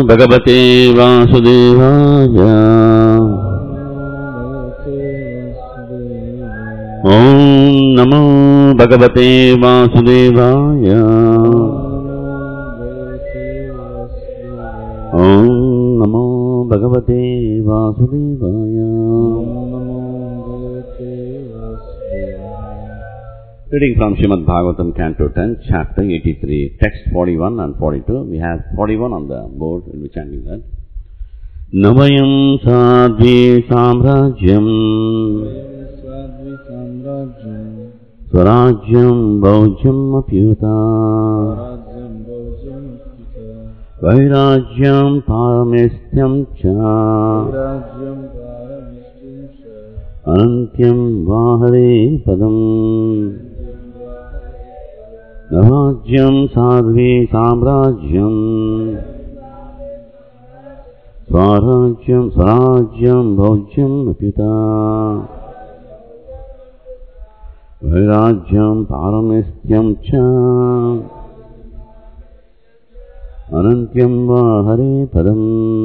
भगवते वासुदेवाय ॐ नमो भगवते वासुदेवाय ॐ नमो भगवते वासुदेवाय Reading from Srimad Bhagavatam, Canto 10, Chapter 83, Text 41 and 42. We have 41 on the board, we'll be chanting that. नवयं Sadhvi साम्राज्यम् स्वराज्यं भौज्यम् अप्युता वैराज्यं पारमेस्थ्यं च अनन्त्यं वाहरे पदम् नवाज्यं साध्वी साम्राज्यम् स्वराज्यं स्वराज्यं भोज्यम् अप्युता वैराज्यं पारमेस्थ्यं च अनन्त्यं वा हरे पदम्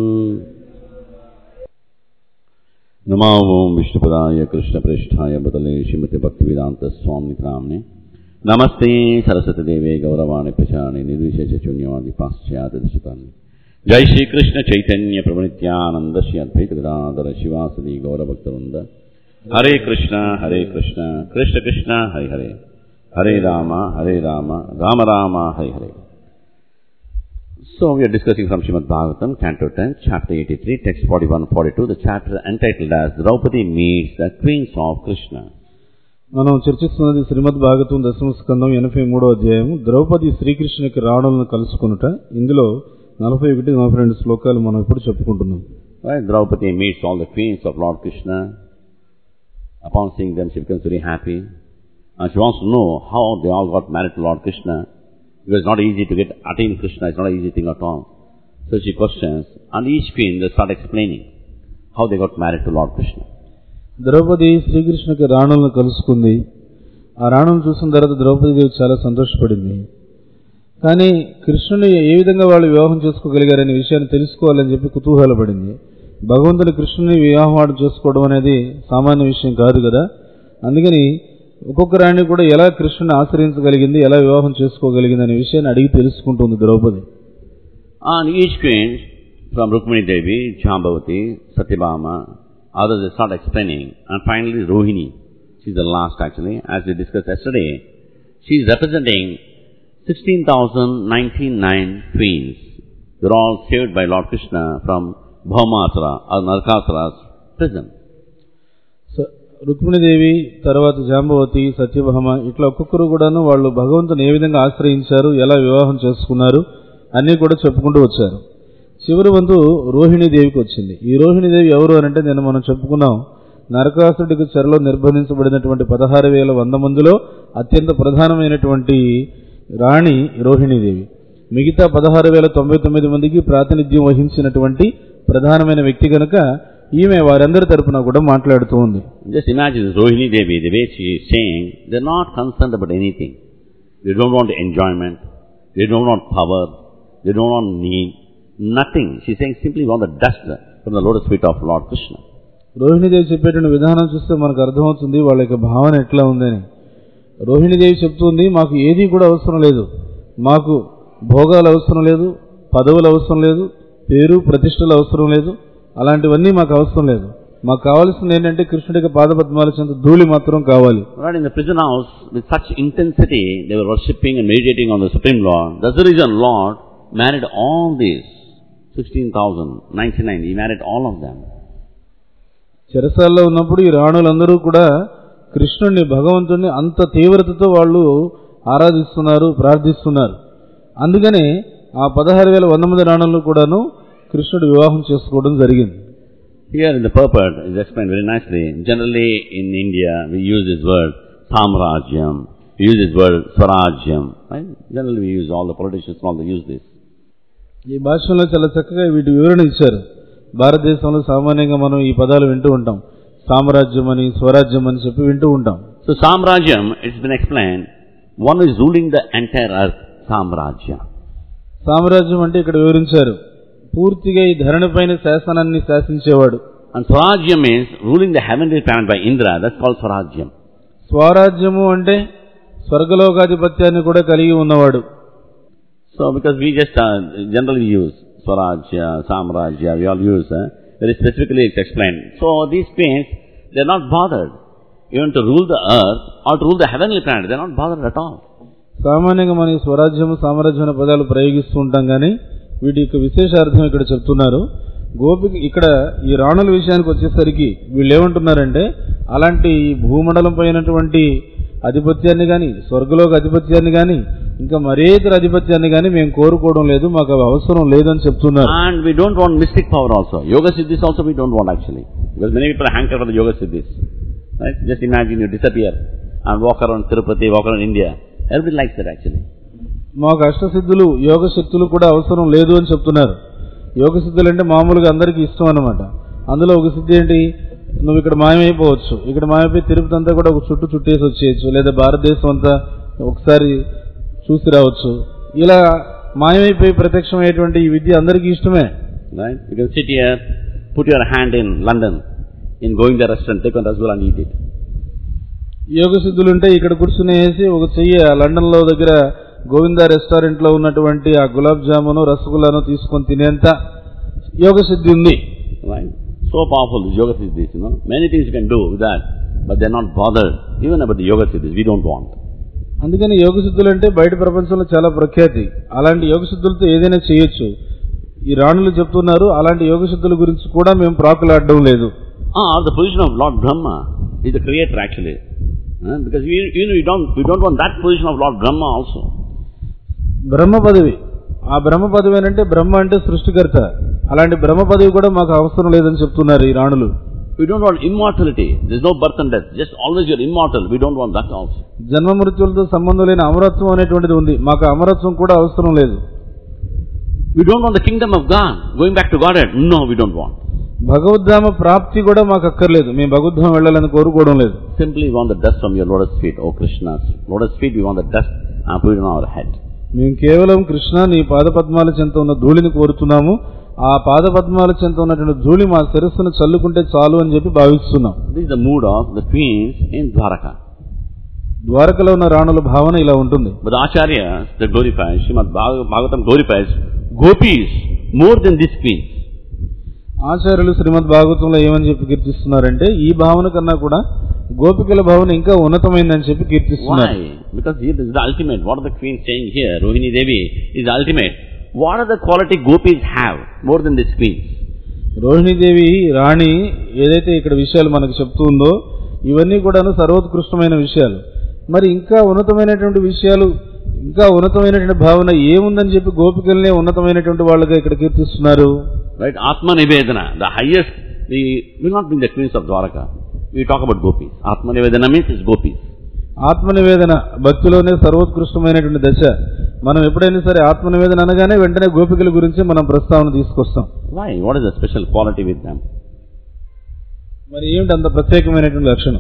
नमो ओम विष्णुपदाय कृष्णप्रेष्ठाय बदले श्रीमती भक्तिवेदांत स्वामी नामने नमस्ते सरस्वती देवे गौरवाणी प्रचारणे निर्विशेष शून्यवादी पाश्चात्य दशतानि जय श्री कृष्ण चैतन्य प्रभु नित्यानंद श्री अद्वैत गदाधर शिवासदि गौरभक्तवृंद हरे कृष्ण हरे कृष्ण कृष्ण कृष्ण हरे हरे हरे राम हरे राम राम राम हरे हरे So we are discussing from Srimad Bhagavatam, Canto 10, Chapter 83, Text 41-42, the chapter entitled as Draupadi meets the queens of Krishna. మనం చర్చిస్తున్నది శ్రీమద్ భాగవతం దశమ స్కందం ఎనభై మూడో అధ్యాయం ద్రౌపది శ్రీకృష్ణునికి రావణులను కలుసుకునుట ఇందులో నలభై ఒకటి నలభై రెండు శ్లోకాలు మనం ఇప్పుడు చెప్పుకుంటున్నాం Right? Draupadi meets all the queens of Lord Krishna. Upon seeing them, she becomes very happy. And she wants to know how they all got married to Lord Krishna. Because it's not easy to get attain Krishna, it's not an easy thing at all. So she questions, and each queen they start explaining how they got married to Lord Krishna. Draupadi శ్రీకృష్ణుకి రాణులను కలుసుకుంది ఆ రాణులను చూసిన తర్వాత ద్రౌపది దేవి చాలా సంతోషపడింది కానీ కృష్ణుని ఏ విధంగా వాళ్ళు వివాహం చేసుకోగలిగారనే విషయాన్ని తెలుసుకోవాలని చెప్పి కుతూహలపడింది భగవంతుని కృష్ణుని వివాహం చేసుకోవడం అనేది సామాన్య విషయం కాదు కదా అందుకని ఒక్కొక్క రాణి కూడా ఎలా కృష్ణుని ఆశ్రయించగలిగింది ఎలా వివాహం చేసుకోగలిగింది అనే విషయాన్ని అడిగి తెలుసుకుంటుంది Draupadi And each queen, from Rukmini Devi, Jambavati, Satyabhama, others they start explaining. And finally Rohini, she's the last actually, as we discussed yesterday. She's representing 16,099 queens. They're all saved by Lord Krishna from Bhaumasura or Narkasura's prison. స- రుక్మిణీదేవి తర్వాత జాంబవతి సత్యభామ ఇట్లా ఒక్కొక్కరు కూడాను వాళ్ళు భగవంతుని ఏ విధంగా ఆశ్రయించారు ఎలా వివాహం చేసుకున్నారు అన్నీ కూడా చెప్పుకుంటూ వచ్చారు చివరి వంతు రోహిణీదేవికి వచ్చింది ఈ రోహిణీదేవి ఎవరు అని అంటే నేను మనం చెప్పుకున్నాం నరకాసుడికి చెరలో నిర్బంధించబడినటువంటి పదహారు వేల వంద మందిలో అత్యంత ప్రధానమైనటువంటి రాణి రోహిణీదేవి మిగతా పదహారు వేల తొంభై తొమ్మిది మందికి ప్రాతినిధ్యం వహించినటువంటి ప్రధానమైన వ్యక్తి కనుక ఈమె వారందరి తరపున కూడా మాట్లాడుతూ ఉంది Just imagine Rohini Devi, the way she is saying, they're not concerned about anything. They don't want enjoyment. They don't want power. They don't want need. Nothing. She's saying simply want the dust from the lotus feet of Lord Krishna. Rohini Devi చెప్పేటువంటి విధానం చూస్తే మనకు అర్థమవుతుంది వాళ్ళ యొక్క భావన ఎట్లా ఉందని రోహిణీదేవి చెప్తుంది మాకు ఏది కూడా అవసరం లేదు మాకు భోగాలు అవసరం లేదు పదవులు అవసరం లేదు పేరు ప్రతిష్టలు అవసరం లేదు అలాంటివన్నీ మాకు అవసరం లేదు మాకు కావాల్సింది ఏంటంటే కృష్ణుడికి పాదపద్మాల చెంత ధూళి మాత్రం కావాలి Right in the prison house, with such intensity, they were worshipping and meditating on the Supreme Lord. That's the reason Lord married all these 16,099. He married all of them. చెరసాల్లో ఉన్నప్పుడు ఈ రాణులందరూ కూడా కృష్ణుడిని భగవంతుడిని అంత తీవ్రతతో వాళ్ళు ఆరాధిస్తున్నారు ప్రార్థిస్తున్నారు అందుకనే ఆ పదహారు వేల వంద మంది రాణులను కూడాను కృష్ణుడు వివాహం చేసుకోవడం జరిగింది Here in the purport is explained very nicely. Generally in India we use this word samrajyam. We use this word swarajyam. Right? Generally we use all the politicians and all they use this. ఈ భాషలో చాలా చక్కగా వీటి వివరణ ఇచ్చారు భారతదేశంలో సామాన్యంగా మనం ఈ పదాలు వింటూ ఉంటాం సామ్రాజ్యం అని స్వరాజ్యం అని చెప్పి వింటూ ఉంటాం So samrajyam, it's been explained, one is ruling the entire earth, samrajya. సామ్రాజ్యం అంటే ఇక్కడ వివరించారు పూర్తిగా ఈ ధరణిపైన శాసనాన్ని శాసించేవాడు And Swarajyam means ruling the heavenly planet by Indra. That's called Swarajyam. స్వరాజ్యము అంటే స్వర్గలోకాధిపత్యాన్ని కూడా కలిగి ఉన్నవాడు So because we just uh, generally use Swarajya, Samrajya, we all use, uh, very specifically it's explained. So these queens, they're not bothered even to rule the earth or to rule the heavenly planet. They're not bothered at all. సామాన్యంగా మనం ఈ స్వరాజ్యము సామ్రాజ్యం అనే పదాలు ప్రయోగిస్తూ ఉంటాం కానీ వీటి యొక్క విశేషార్థం ఇక్కడ చెప్తున్నారు గోపిక ఇక్కడ ఈ రాణుల విషయానికి వచ్చేసరికి వీళ్ళు ఏమంటున్నారంటే అలాంటి ఈ భూమండలం పైనటువంటి ఆధిపత్యాన్ని కానీ స్వర్గలోక ఆధిపత్యాన్ని కానీ ఇంకా మరే ఇతర ఆధిపత్యాన్ని కానీ మేము కోరుకోవడం లేదు మాకు అవి అవసరం లేదని చెప్తున్నారు And we don't want mystic power also. Yoga siddhis also we don't want actually. Because many people hanker for the yoga siddhis. Right? Just imagine you disappear and walk around Tirupati, walk around India. Everybody likes that actually. మాకు అష్టసిద్ధులు యోగ శక్తులు కూడా అవసరం లేదు అని చెప్తున్నారు యోగ సిద్ధులు అంటే మామూలుగా అందరికీ ఇష్టం అన్నమాట అందులో ఒక సిద్ధి ఏంటి నువ్వు ఇక్కడ మాయమైపోవచ్చు ఇక్కడ మాయమైపోయి తిరుపతి అంతా కూడా ఒక చుట్టూ చుట్టేసి వచ్చేయచ్చు లేదా భారతదేశం అంతా ఒకసారి చూసి రావచ్చు ఇలా మాయమైపోయి ప్రత్యక్షమయ్యేటువంటి ఈ విద్య అందరికీ ఇష్టమే Right? You can sit here, put your hand in London, in going the restaurant, take one rasgulla and eat it. యోగ సిద్ధులు ఉంటే ఇక్కడ కూర్చునేసి ఒక చెయ్యి ఆ లండన్ లో దగ్గర గోవింద రెస్టారెంట్ లో ఉన్నటువంటి ఆ గులాబ్ జామును రసగుల్లాను తీసుకొని తినేంత యోగ సిద్ధి ఉంది Right? So powerful, this yoga siddhis, you know. Many things you can do with that, but they're not bothered. Even about the yoga siddhis, we don't want. అందుకని యోగ సిద్ధులు అంటే బయట ప్రపంచంలో చాలా ప్రఖ్యాతి అలాంటి యోగ సిద్ధులతో ఏదైనా చేయొచ్చు ఈ రాణులు చెప్తున్నారు అలాంటి యోగ సిద్ధుల గురించి కూడా మేము ప్రాకులాడడం లేదు Ah, the position of Lord Brahma is the creator actually. Huh? Because we, you know, we don't, we don't want that position of Lord Brahma also. బ్రహ్మ పదవి ఆ బ్రహ్మ పదవి అంటే బ్రహ్మ అంటే సృష్టికర్త అలాంటి బ్రహ్మ పదవి కూడా మాకు అవసరం లేదని చెప్తున్నారు ఈ రాణులు We don't want immortality. There's no birth and death. Just always you're immortal. We don't want that also. జన్మ మృత్యులతో సంబంధం లేని అమరత్వం అనేటువంటిది ఉంది మాకు అమరత్వం కూడా అవసరం లేదు We don't want the kingdom of God. Going back to Godhead. No, we don't want. భగవద్ధామ ప్రాప్తి కూడా మాకు అక్కర్లేదు మేము భగవద్ధామ వెళ్ళాలని కోరుకోవడం లేదు Simply we want the dust from your lotus feet, O Krishna's lotus feet. We want the dust and put it on our head. మేము కేవలం కృష్ణ నీ పాదపద్మాల చెంత ఉన్న ధూళిని కోరుతున్నాము ఆ పాదపద్మాల చెంత ఉన్నటువంటి ధూళి మా శిరస్సును చల్లుకుంటే చాలు అని చెప్పి భావిస్తున్నాం This is the mood of the queens in Dwaraka. ద్వారకలో ఉన్న రాణుల భావన ఇలా ఉంటుంది But the acharyas, they glorify, Srimad Bhag- Bhagavatam glorifies gopis more than these queens. ఆచార్యులు శ్రీమద్ భాగవతంలో ఏమని చెప్పి కీర్తిస్తున్నారంటే ఈ భావన కన్నా కూడా గోపికల భావన ఇంకా ఉన్నతమైందని చెప్పి కీర్తిస్తున్నారు Why? Because here this is the ultimate. What are the queens saying here? Rohini Devi is the ultimate. What are the quality gopis have more than these queens? Rohini Devi రాణి ఏదైతే ఇక్కడ విషయాలు మనకు చెప్తుందో ఇవన్నీ కూడాను సర్వోత్కృష్టమైన విషయాలు మరి ఇంకా ఉన్నతమైనటువంటి విషయాలు ఇంకా ఉన్నతమైనటువంటి భావన ఏముందని చెప్పి గోపికల్నే ఉన్నతమైనటువంటి వాళ్ళుగా ఇక్కడ కీర్తిస్తున్నారు Right? Atma Nivedana, the highest, the, will not be the queens of Dwaraka. We talk about gopis. Atma Nivedana means it's gopis. ఆత్మ నివేదన భక్తిలోనే సర్వోత్కృష్టమైనటువంటి దశ మనం ఎప్పుడైనా సరే ఆత్మ నివేదన అనగానే వెంటనే గోపికల గురించి మనం ప్రస్తావన తీసుకొస్తాం Why? What is the special quality with them? మరి ఏమిటి అంత ప్రత్యేకమైనటువంటి లక్షణం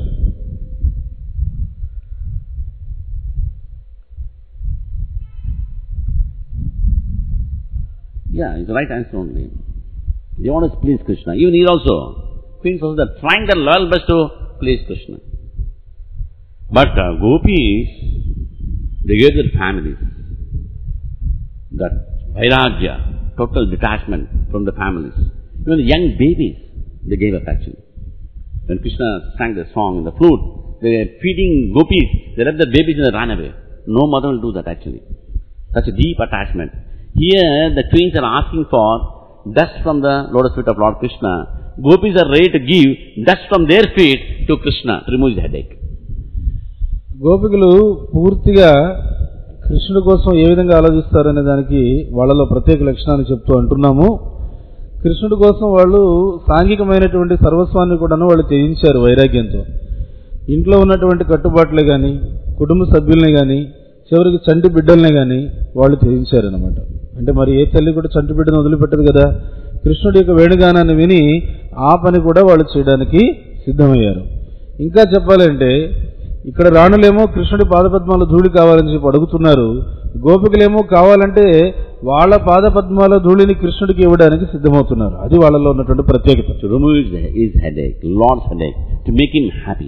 Yeah, it's the right answer only. They want to please Krishna. Even here also, queens also they're trying their level best to please Krishna. But uh, gopis, they gave their families that vairagya, total detachment from the families. Even the young babies, they gave up actually. When Krishna sang the song in the flute, they were feeding gopis, they left the babies and they ran away. No mother will do that actually. Such a deep attachment. Here, the queens are asking for dust from the lotus feet of Lord Krishna. Gopis are ready to give dust from their feet to Krishna to remove his headache. గోపికలు పూర్తిగా కృష్ణుడి కోసం ఏ విధంగా ఆలోచిస్తారనే దానికి వాళ్ళలో ప్రత్యేక లక్షణాన్ని చెప్తూ అంటున్నాము కృష్ణుడి కోసం వాళ్ళు సాంఘికమైనటువంటి సర్వస్వాన్ని కూడాను వాళ్ళు త్యజించారు వైరాగ్యంతో ఇంట్లో ఉన్నటువంటి కట్టుబాట్లే కానీ కుటుంబ సభ్యుల్ని కానీ చివరికి చంటి బిడ్డల్ని కానీ వాళ్ళు త్యజించారనమాట అంటే మరి ఏ తల్లి కూడా చంటి బిడ్డను వదిలిపెట్టదు కదా కృష్ణుడి యొక్క వేణుగానాన్ని విని ఆ పని కూడా వాళ్ళు చేయడానికి సిద్ధమయ్యారు ఇంకా చెప్పాలంటే ఇక్కడ రాణులేమో కృష్ణుడి పాదపద్మాల ధూళి కావాలని చెప్పి అడుగుతున్నారు గోపికలేమో కావాలంటే వాళ్ళ పాదపద్మాల ధూళిని కృష్ణుడికి ఇవ్వడానికి సిద్ధమవుతున్నారు అది వాళ్ళలో ఉన్నటువంటి ప్రత్యేకత To remove his, his headache, Lord's headache, to make him happy.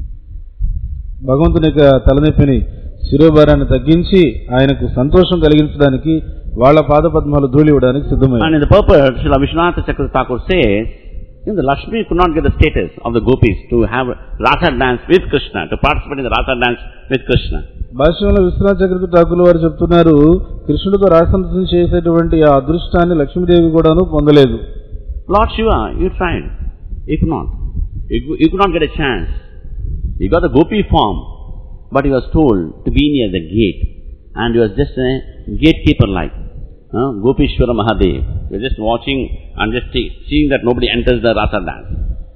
భగవంతుని యొక్క తలనొప్పిని శిరోభారాన్ని తగ్గించి ఆయనకు సంతోషం కలిగించడానికి వాళ్ళ పాదపద్మాలు ధూళి ఇవ్వడానికి సిద్ధమయ్యారు And in the purport, Srila Vishwanatha Chakravarti Thakur says, you know, the Lakshmi could not get the status of the gopis to have Rasa dance with Krishna, to participate in the Rasa dance with Krishna. భాష్యంలో విశ్వనాథ చక్రవర్తి ఠాకూర్ వారు చెప్తున్నారు కృష్ణుడితో రాసంతం చేసేటువంటి ఆ అదృష్టాన్ని లక్ష్మీదేవి కూడాను పొందలేదు Lord Shiva, you tried. You could not. You, cou- you could not get a chance. You got the gopi form, but he was told to be near the gate. And he was just a gatekeeper like. Uh, Gopishwara Mahadev. He was just watching and just see- seeing that nobody enters the Rasa dance.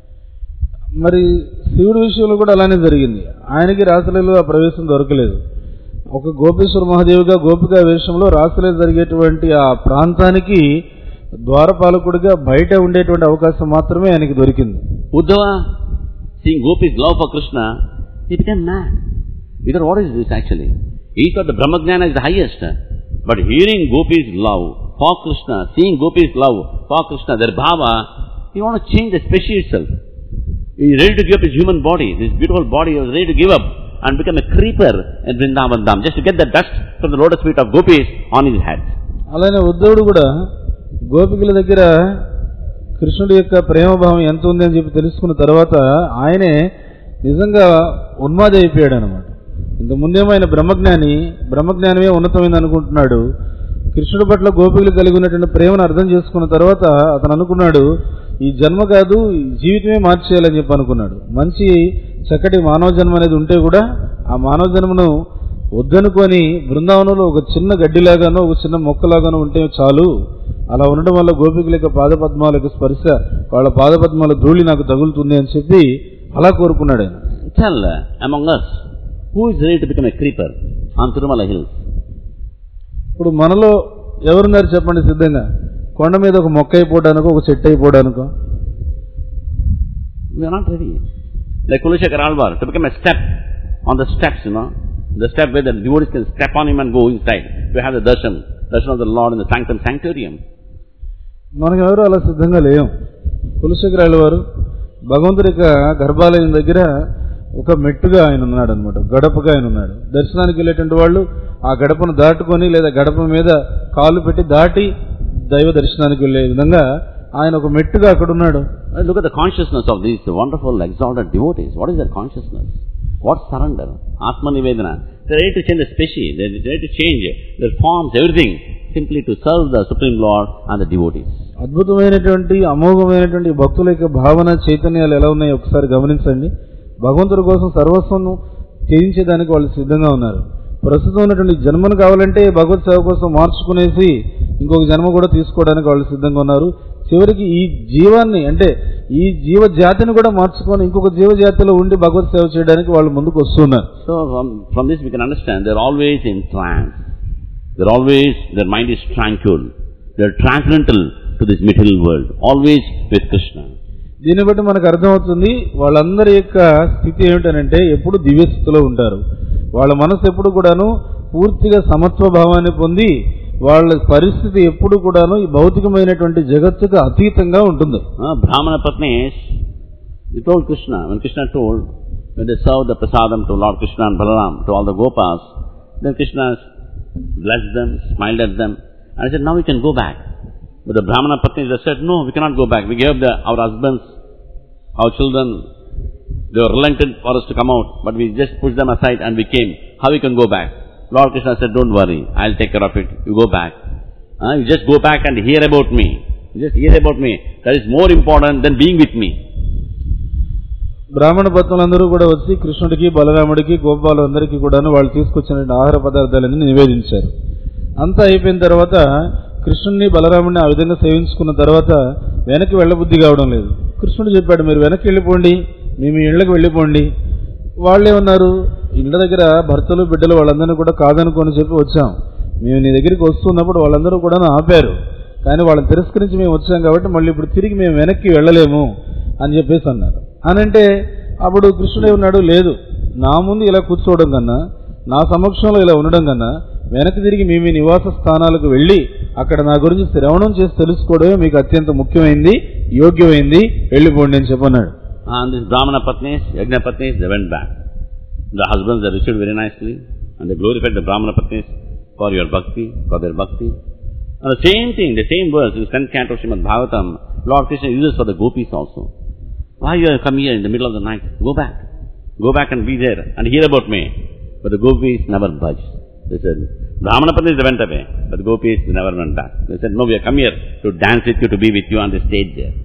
మరి శివుడి విషయంలో కూడా అలానే జరిగింది ఆయనకి రాసలీలలో ఆ ప్రవేశం దొరకలేదు ఒక గోపేశ్వర మహాదేవిగా గోపికా వేషంలో రాసలీల జరిగేటువంటి ఆ ప్రాంతానికి ద్వారపాలకుడిగా బయట ఉండేటువంటి అవకాశం మాత్రమే ఆయనకి దొరికింది Uddhava, seeing Gopi's love for Krishna, he became mad. He thought, what is this actually? He thought the Brahmajnana is the highest. But hearing Gopi's love for Krishna, seeing Gopi's love for Krishna, their bhava, he want to change the species itself. He is ready to give up his human body, this beautiful body, he was ready to give up and become a creeper in Vrindavan Dham, just to get the dust from the lotus feet of Gopis on his head. అలానే ఉద్ధవుడు కూడా గోపికల దగ్గర కృష్ణుడి యొక్క ప్రేమభావం ఎంత ఉంది అని చెప్పి తెలుసుకున్న తర్వాత ఆయనే నిజంగా ఉన్మాది అయిపోయాడు అనమాట ఇంత ముందేమో ఆయన బ్రహ్మజ్ఞాని బ్రహ్మజ్ఞానమే ఉన్నతమైంది అనుకుంటున్నాడు కృష్ణుడి పట్ల గోపికలు కలిగి ఉన్నటువంటి ప్రేమను అర్థం చేసుకున్న తర్వాత అతను అనుకున్నాడు ఈ జన్మ కాదు ఈ జీవితమే మార్చేయాలని చెప్పి అనుకున్నాడు మంచి చక్కటి మానవ జన్మ అనేది ఉంటే కూడా ఆ మానవ జన్మను వద్దనుకొని బృందావనంలో ఒక చిన్న గడ్డిలాగానో ఒక చిన్న మొక్కలాగానో ఉంటే చాలు అలా ఉండడం వల్ల గోపికల యొక్క పాదపద్మాల యొక్క స్పర్శ వాళ్ళ పాదపద్మాల ధూళి నాకు తగులుతుంది అని చెప్పి అలా కోరుకున్నాడు ఆయన Tell uh, among us, who is ready to become a creeper on Tirumala hills? ఇప్పుడు మనలో ఎవరున్నారు చెప్పండి సిద్ధంగా కొండ మీద ఒక మొక్క అయిపోవడానికో ఒక చెట్టు అయిపోవడానికో We are not ready. Like Kulashekar Alvar, to become a step on the steps, you know, the step where the devotees can step on him and go inside to have the darshan, darshan of the Lord in the sanctum sanctorium. మనకు ఎవరు అలా సిద్ధంగా లేం కులశేఖరాల వారు భగవంతుడి యొక్క గర్భాలయం దగ్గర ఒక మెట్టుగా ఆయన ఉన్నాడు అనమాట గడపగా ఆయన ఉన్నాడు దర్శనానికి వెళ్ళేటువంటి వాళ్ళు ఆ గడపను దాటుకొని లేదా గడప మీద కాలు పెట్టి దాటి దైవ దర్శనానికి వెళ్ళే విధంగా ఆయన ఒక మెట్టుగా అక్కడ ఉన్నాడు Uh, Look at the consciousness of these wonderful exalted devotees. What is their consciousness? What surrender? Atma Nivedana. They're ready to change the species. They're ready to change their forms, everything, simply to serve the Supreme Lord and the devotees. అద్భుతమైనటువంటి అమోఘమైనటువంటి భక్తుల యొక్క భావన చైతన్యాలు ఎలా ఉన్నాయో ఒకసారి గమనించండి భగవంతుడి కోసం సర్వస్వం త్యజించేదానికి వాళ్ళు సిద్ధంగా ఉన్నారు ప్రస్తుతం ఉన్నటువంటి జన్మను కావాలంటే భగవత్ సేవ కోసం మార్చుకునేసి ఇంకొక జన్మ కూడా తీసుకోవడానికి వాళ్ళు సిద్ధంగా ఉన్నారు చివరికి ఈ జీవాన్ని అంటే ఈ జీవ జాతిని కూడా మార్చుకొని ఇంకొక జీవ జాతిలో ఉండి భగవత్ సేవ చేయడానికి వాళ్ళు ముందుకు వస్తున్నారు So from, from this we can understand they're always in trance. They're always, their mind is tranquil. They're transcendental to this material world. Always with Krishna. దీన్ని బట్టి మనకు అర్థమవుతుంది వాళ్ళందరి యొక్క స్థితి ఏమిటనంటే ఎప్పుడు దివ్య స్థితిలో ఉంటారు వాళ్ళ మనసు ఎప్పుడు కూడాను పూర్తిగా సమత్వ భావాన్ని పొంది వాళ్ళ పరిస్థితి ఎప్పుడు కూడాను ఈ భౌతికమైనటువంటి జగత్తుకు అతీతంగా ఉంటుంది Uh, Brahmana Patnis, they told Krishna, when Krishna told, when they served the prasadam to Lord Krishna and Balaram, to all the gopas, then Krishna blessed them, smiled at them, and said, now we can go back. But the Brahmana Patnis, they said, no, we cannot go back. We gave the, our husbands, our children, they were reluctant for us to come out, but we just pushed them aside and we came. How we can go back? Lord Krishna said, don't worry, I'll take care of it. You go back. Uh, you just go back and hear about me. You just hear about me. That is more important than being with me. బ్రాహ్మణ భక్తులందరూ కూడా వచ్చి కృష్ణుడికి బలరాముడికి గోపాలందరికీ కూడాను వాళ్ళు తీసుకొచ్చిన ఆహార పదార్థాలన్నీ నివేదించారు అంతా అయిపోయిన తర్వాత కృష్ణుడిని బలరాముడిని ఆ విధంగా సేవించుకున్న తర్వాత వెనక్కి వెళ్ళబుద్ధి కావడం లేదు కృష్ణుడు చెప్పాడు మీరు వెనక్కి వెళ్ళిపోండి మేము ఇళ్ళకి వెళ్ళిపోండి వాళ్ళే ఉన్నారు ఇళ్ళ దగ్గర భర్తలు బిడ్డలు వాళ్ళందరినీ కూడా కాదనుకొని చెప్పి వచ్చాం మేము నీ దగ్గరికి వస్తున్నప్పుడు వాళ్ళందరూ కూడా ఆపారు కానీ వాళ్ళని తిరస్కరించి మేము వచ్చాం కాబట్టి మళ్ళీ ఇప్పుడు తిరిగి మేము వెనక్కి వెళ్ళలేము అని చెప్పేసి అన్నారు అనంటే అప్పుడు కృష్ణుడే ఉన్నాడు లేదు నా ముందు ఇలా కూర్చోవడం కన్నా నా సమక్షంలో ఇలా ఉండడం కన్నా వెనక్కి తిరిగి మీ మీ నివాస స్థానాలకు వెళ్ళి అక్కడ నా గురించి శ్రవణం చేసి తెలుసుకోవడమే మీకు అత్యంత ముఖ్యమైంది యోగ్యమైంది వెళ్ళిపోండి అని చెప్పన్నాడు And this Brahmana Patnis, Yajna Patnis, they went back. The husbands are received very nicely and they glorified the Brahmana Patnis for your bhakti, for their bhakti. And the same thing, the same verse in 10th canto of Srimad Bhagavatam, Lord Krishna uses for the gopis also. Why you have come here in the middle of the night? Go back. Go back and be there and hear about me. But the gopis never budged. They said, Brahmana Patnis they went away, but the gopis never went back. They said, no, we have come here to dance with you, to be with you on the stage there.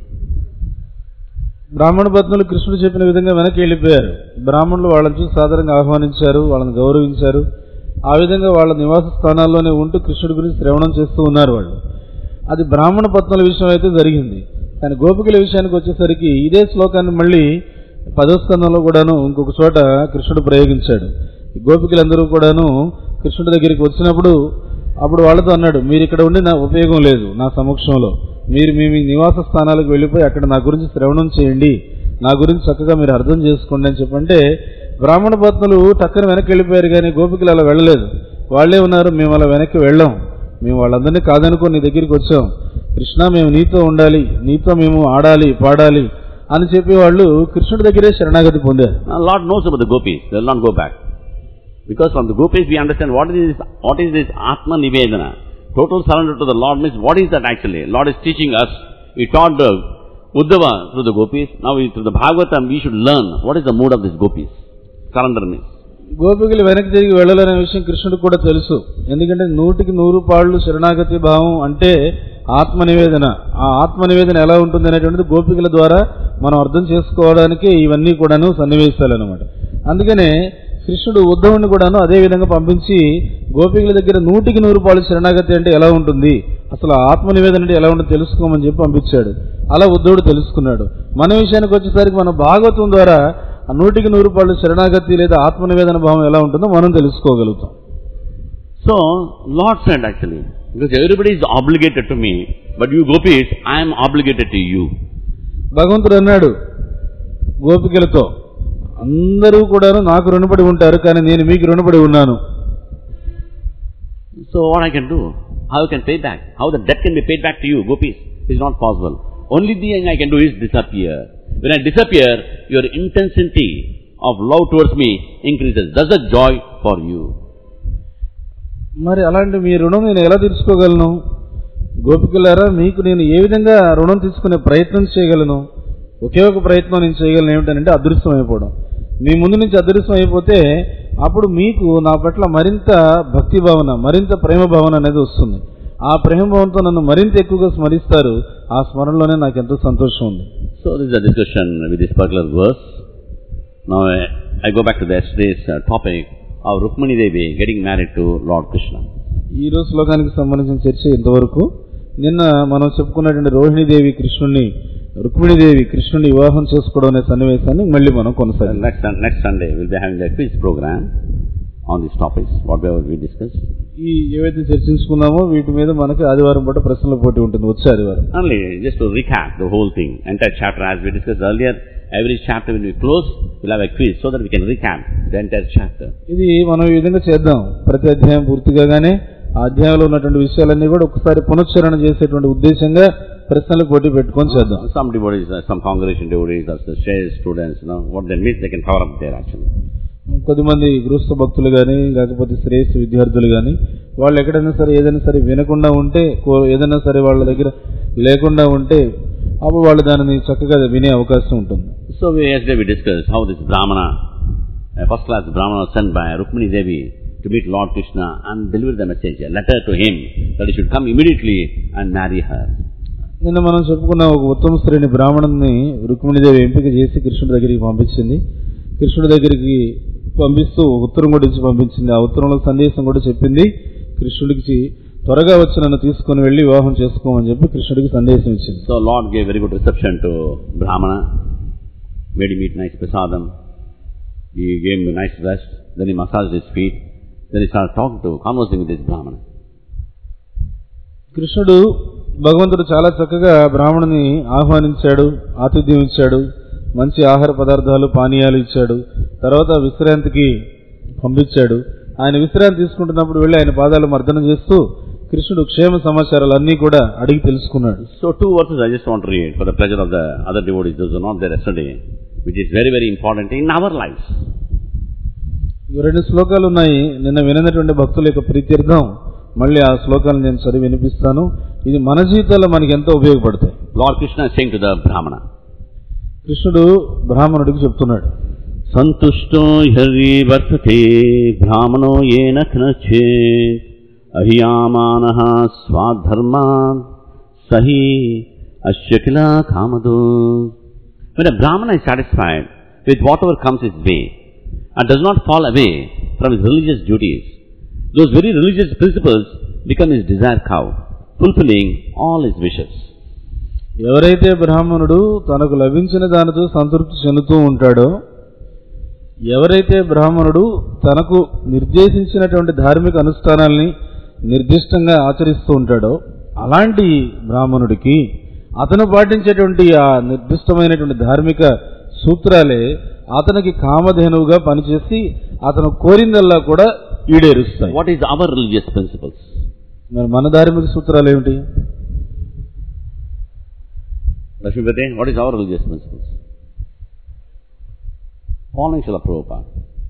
బ్రాహ్మణ పత్నులు కృష్ణుడు చెప్పిన విధంగా వెనక్కి వెళ్ళిపోయారు బ్రాహ్మణులు వాళ్ళని చూసి సాధారణంగా ఆహ్వానించారు వాళ్ళని గౌరవించారు ఆ విధంగా వాళ్ళ నివాస స్థానాల్లోనే ఉంటూ కృష్ణుడి గురించి శ్రవణం చేస్తూ ఉన్నారు వాళ్ళు అది బ్రాహ్మణ పత్నుల విషయం అయితే జరిగింది కానీ గోపికల విషయానికి వచ్చేసరికి ఇదే శ్లోకాన్ని మళ్ళీ పదో స్కందంలో కూడాను ఇంకొక చోట కృష్ణుడు ప్రయోగించాడు ఈ గోపికలందరూ కూడాను కృష్ణుడి దగ్గరికి వచ్చినప్పుడు అప్పుడు వాళ్ళతో అన్నాడు మీరు ఇక్కడ ఉండి నా ఉపయోగం లేదు నా సమక్షంలో మీరు మీ మీ నివాస స్థానాలకు వెళ్ళిపోయి అక్కడ నా గురించి శ్రవణం చేయండి నా గురించి చక్కగా మీరు అర్థం చేసుకోండి అని చెప్పంటే బ్రాహ్మణ పత్నులు టక్కన వెనక్కి వెళ్ళిపోయారు కానీ గోపికలు అలా వెళ్ళలేదు వాళ్ళే ఉన్నారు మేము అలా వెనక్కి వెళ్ళాం మేము వాళ్ళందరినీ కాదనుకో నీ దగ్గరికి వచ్చాం కృష్ణ మేము నీతో ఉండాలి నీతో మేము ఆడాలి పాడాలి అని చెప్పి వాళ్ళు కృష్ణుడి దగ్గరే శరణాగతి పొందారు Now, Lord knows about the gopis. They will not go back. Because from the gopis we understand what is this, what is this Atma Nivedana. Total surrender to the Lord means what is that actually? Lord is teaching us. He taught the Uddhava through the gopis. Now we, through the Bhagavatam we should learn what is the mood of these gopis. Surrender means. గోపికలు వెనక్కి తిరిగి వెళ్ళాలనే విషయం కృష్ణుడికి కూడా తెలుసు ఎందుకంటే నూటికి నూరు పాళ్ళు శరణాగతి భావం అంటే ఆత్మ నివేదన ఆ ఆత్మ నివేదన ఎలా ఉంటుంది అనేటువంటిది గోపికల ద్వారా మనం అర్థం చేసుకోవడానికి ఇవన్నీ కూడాను సన్నివేశాలు అనమాట అందుకనే కృష్ణుడు ఉద్ధవుని కూడాను అదే విధంగా పంపించి గోపికల దగ్గర నూటికి నూరు పాళ్ళు శరణాగతి అంటే ఎలా ఉంటుంది అసలు ఆ ఆత్మ నివేదన అంటే ఎలా ఉంటుందో తెలుసుకోమని చెప్పి పంపించాడు అలా ఉద్ధవుడు తెలుసుకున్నాడు మన విషయానికి వచ్చేసరికి మన భాగవతం ద్వారా ఆ నూటికి నూరు పాళ్ళు శరణాగతి లేదా ఆత్మ నివేదన భావం ఎలా ఉంటుందో మనం తెలుసుకోగలుగుతాం So, Lord said actually, because everybody is obligated to me, but you gopis, I am obligated to you. భగవంతుడు అన్నాడు గోపికలతో అందరూ కూడాను నాకు రుణపడి ఉంటారు కానీ నేను మీకు రుణపడి ఉన్నాను So what I can do? How I can pay back? How the debt can be paid back to you, gopis? Is not possible. Only thing I can do is disappear. When I disappear, your intensity of love towards me increases. That's the joy for you. మరి అలాంటి మీ రుణం నేను ఎలా తీర్చుకోగలను గోపికలారా మీకు నేను ఏ విధంగా రుణం తీసుకునే ప్రయత్నం చేయగలను ఒకే ఒక ప్రయత్నం నేను చేయగలను ఏమిటంటే అదృశ్యం అయిపోవడం మీ ముందు నుంచి అదృశ్యం అయిపోతే అప్పుడు మీకు నా పట్ల మరింత భక్తి భావన మరింత ప్రేమ భావన అనేది వస్తుంది ఆ ప్రేమ భావంతో నన్ను మరింత ఎక్కువగా స్మరిస్తారు ఆ స్మరణలోనే నాకు ఎంతో సంతోషం ఉంది So this is a discussion with this particular verse. Now I, I go back to the yesterday's uh, topic of Rukmani Devi getting married to Lord Krishna. ఈ రోజు శ్లోకానికి సంబంధించిన చర్చ ఇంతవరకు నిన్న మనం చెప్పుకున్నటువంటి రోహిణీదేవి కృష్ణుణ్ణి రుక్మిణీదేవి కృష్ణుని వివాహం చేసుకోవడం అనే సన్నివేశాన్ని మళ్ళీ మనం And కొనసాగిద్దాం next, next Sunday we'll be having a quiz program on these topics, whatever we discussed. ఈ ఏవైతే చర్చించుకున్నామో వీటి మీద మనకి ఆదివారం పూట ప్రశ్నల పోటీ ఉంటుంది వచ్చే ఆదివారం Only just to recap the whole thing, entire chapter as we discussed earlier, every chapter when we close, we'll have a quiz so that we can recap the entire chapter. ఇది మనం ఈ విధంగా చేద్దాం ప్రతి అధ్యాయం పూర్తిగానే ఆ అధ్యాయంలో ఉన్నటువంటి విషయాలన్నీ కూడా ఒకసారి పునశ్చరణ చేసేటువంటి ఉద్దేశంగా ప్రశ్నలు పోటీ పెట్టుకొని చేద్దాం Some devotees, uh, some congregation devotees, or the shares students, you know, what they miss, they can cover up there actually. కొద్దిమంది గృహస్థ భక్తులు కానీ లేకపోతే శ్రేయస్సు విద్యార్థులు కానీ వాళ్ళు ఎక్కడైనా సరే ఏదైనా సరే వినకుండా ఉంటే కో- ఏదైనా సరే వాళ్ళ దగ్గర లేకుండా ఉంటే అప్పుడు వాళ్ళు దానిని చక్కగా వినే అవకాశం ఉంటుంది So we, yesterday we discussed how this Brahmana, a first class Brahmana was sent by Rukmini Devi to meet Lord Krishna and deliver the message, a letter to him that he should come immediately and marry her. నిన్న మనం చెప్పుకున్న ఒక ఉత్తమ స్త్రీని బ్రాహ్మణుని రుక్మిణీదేవి ఎంపిక చేసి కృష్ణుడి దగ్గరికి పంపించింది కృష్ణుడి దగ్గరికి పంపిస్తూ ఒక ఉత్తరం కూడా ఇచ్చి పంపించింది ఆ ఉత్తరంలో సందేశం కూడా చెప్పింది కృష్ణుడికి త్వరగా వచ్చి నన్ను తీసుకొని వెళ్ళి వివాహం చేసుకోమని చెప్పి కృష్ణుడికి సందేశం ఇచ్చింది So Lord gave very good reception to Brahmana, made him eat nice prasadam, he gave him a nice rest, then he massaged his feet, then he started talking to, conversing with this Brahmana. కృష్ణుడు భగవంతుడు చాలా చక్కగా బ్రాహ్మణుని ఆహ్వానించాడు ఆతిథ్యం ఇచ్చాడు మంచి ఆహార పదార్థాలు పానీయాలు ఇచ్చాడు తర్వాత విశ్రాంతికి పంపించాడు ఆయన విశ్రాంతి తీసుకుంటున్నప్పుడు వెళ్ళి ఆయన పాదాలు మర్దనం చేస్తూ కృష్ణుడు క్షేమ సమాచారాలు అన్నీ కూడా అడిగి తెలుసుకున్నాడు So two verses I just want to read for the pleasure of the other devotees, those who are not there yesterday, which is very, very important in our lives. ఈ రెండు శ్లోకాలు ఉన్నాయి నిన్న వినటువంటి భక్తుల యొక్క ప్రీత్యర్థం మళ్ళీ ఆ శ్లోకాలు నేను చదివి వినిపిస్తాను ఇది మన జీవితాల్లో మనకి ఎంతో ఉపయోగపడతాయి Lord Krishna is saying to the Brahmana, కృష్ణుడు బ్రాహ్మణుడికి చెప్తున్నాడు Santushto hari vartate brahmano yena knachet ahiyamanaha swadharma sahi asyakila kamado. When a Brahmana is satisfied with whatever comes his way and does not fall away from his religious duties, those very religious principles become his desire cow, fulfilling all his wishes. ఎవరైతే బ్రాహ్మణుడు తనకు లభించిన దానితో సంతృప్తి చెందుతూ ఉంటాడో ఎవరైతే బ్రాహ్మణుడు తనకు నిర్దేశించినటువంటి ధార్మిక అనుష్ఠానాల్ని నిర్దిష్టంగా ఆచరిస్తూ ఉంటాడో అలాంటి బ్రాహ్మణుడికి అతను పాటించేటువంటి ఆ నిర్దిష్టమైనటువంటి ధార్మిక సూత్రాలే అతనికి కామధేనువుగా పనిచేసి అతను కోరిందల్లా కూడా ఈడేరుస్తాయి What is our religious principles? మరి మన ధార్మిక సూత్రాలు ఏమిటి Lakshmipati, what is our religious principles? Following Srila Prabhupada.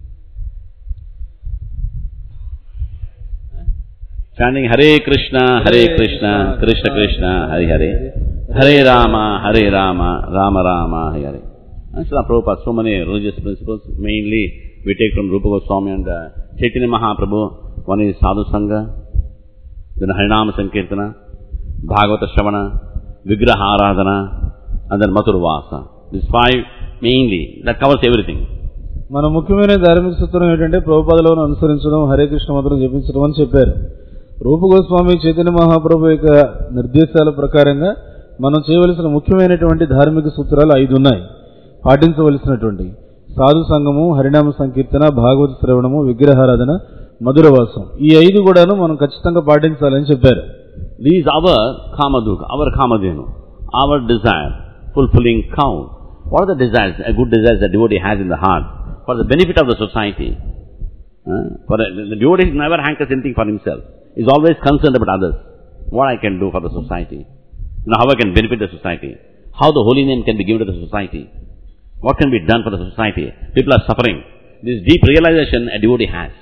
Chanting Hare Krishna, Hare Krishna, Krishna Krishna, Hare Hare, Hare Rama, Hare Rama, Rama Rama, Hare Hare. And Srila Prabhupada, so many religious principles, mainly we take from Rupa Goswami and uh, Chaitanya Mahaprabhu. One is Sadhu Sangha, then Harinama Sankirtana, Bhagavata Shravana, Vigraha Aradhana, and then Mathurvasa. These five mainly, that covers everything. మన ముఖ్యమైన ధార్మిక సూత్రం ఏంటంటే ప్రభుపాదలను అనుసరించడం హరే కృష్ణ మంత్రం జపించడం అని చెప్పారు రూప గోస్వామి చైతన్య మహాప్రభు యొక్క నిర్దేశాల ప్రకారంగా మనం చేయవలసిన ముఖ్యమైనటువంటి ధార్మిక సూత్రాలు ఐదు ఉన్నాయి పాటించవలసినటువంటి సాధు సంఘము హరినామ సంకీర్తన భాగవత శ్రవణము విగ్రహారాధన మధురవాసం ఈ ఐదు కూడాను మనం ఖచ్చితంగా పాటించాలని చెప్పారు These our Kamaduk, our Kamadhenu, our desire, fulfilling cow. What are the desires, a good desires that devotee has in the heart for the benefit of the society? Uh, for a, the devotee never hankers anything for himself. He's always concerned about others. What I can do for the society. You know, how I can benefit the society. How the holy name can be given to the society. What can be done for the society. People are suffering. This deep realization a devotee has.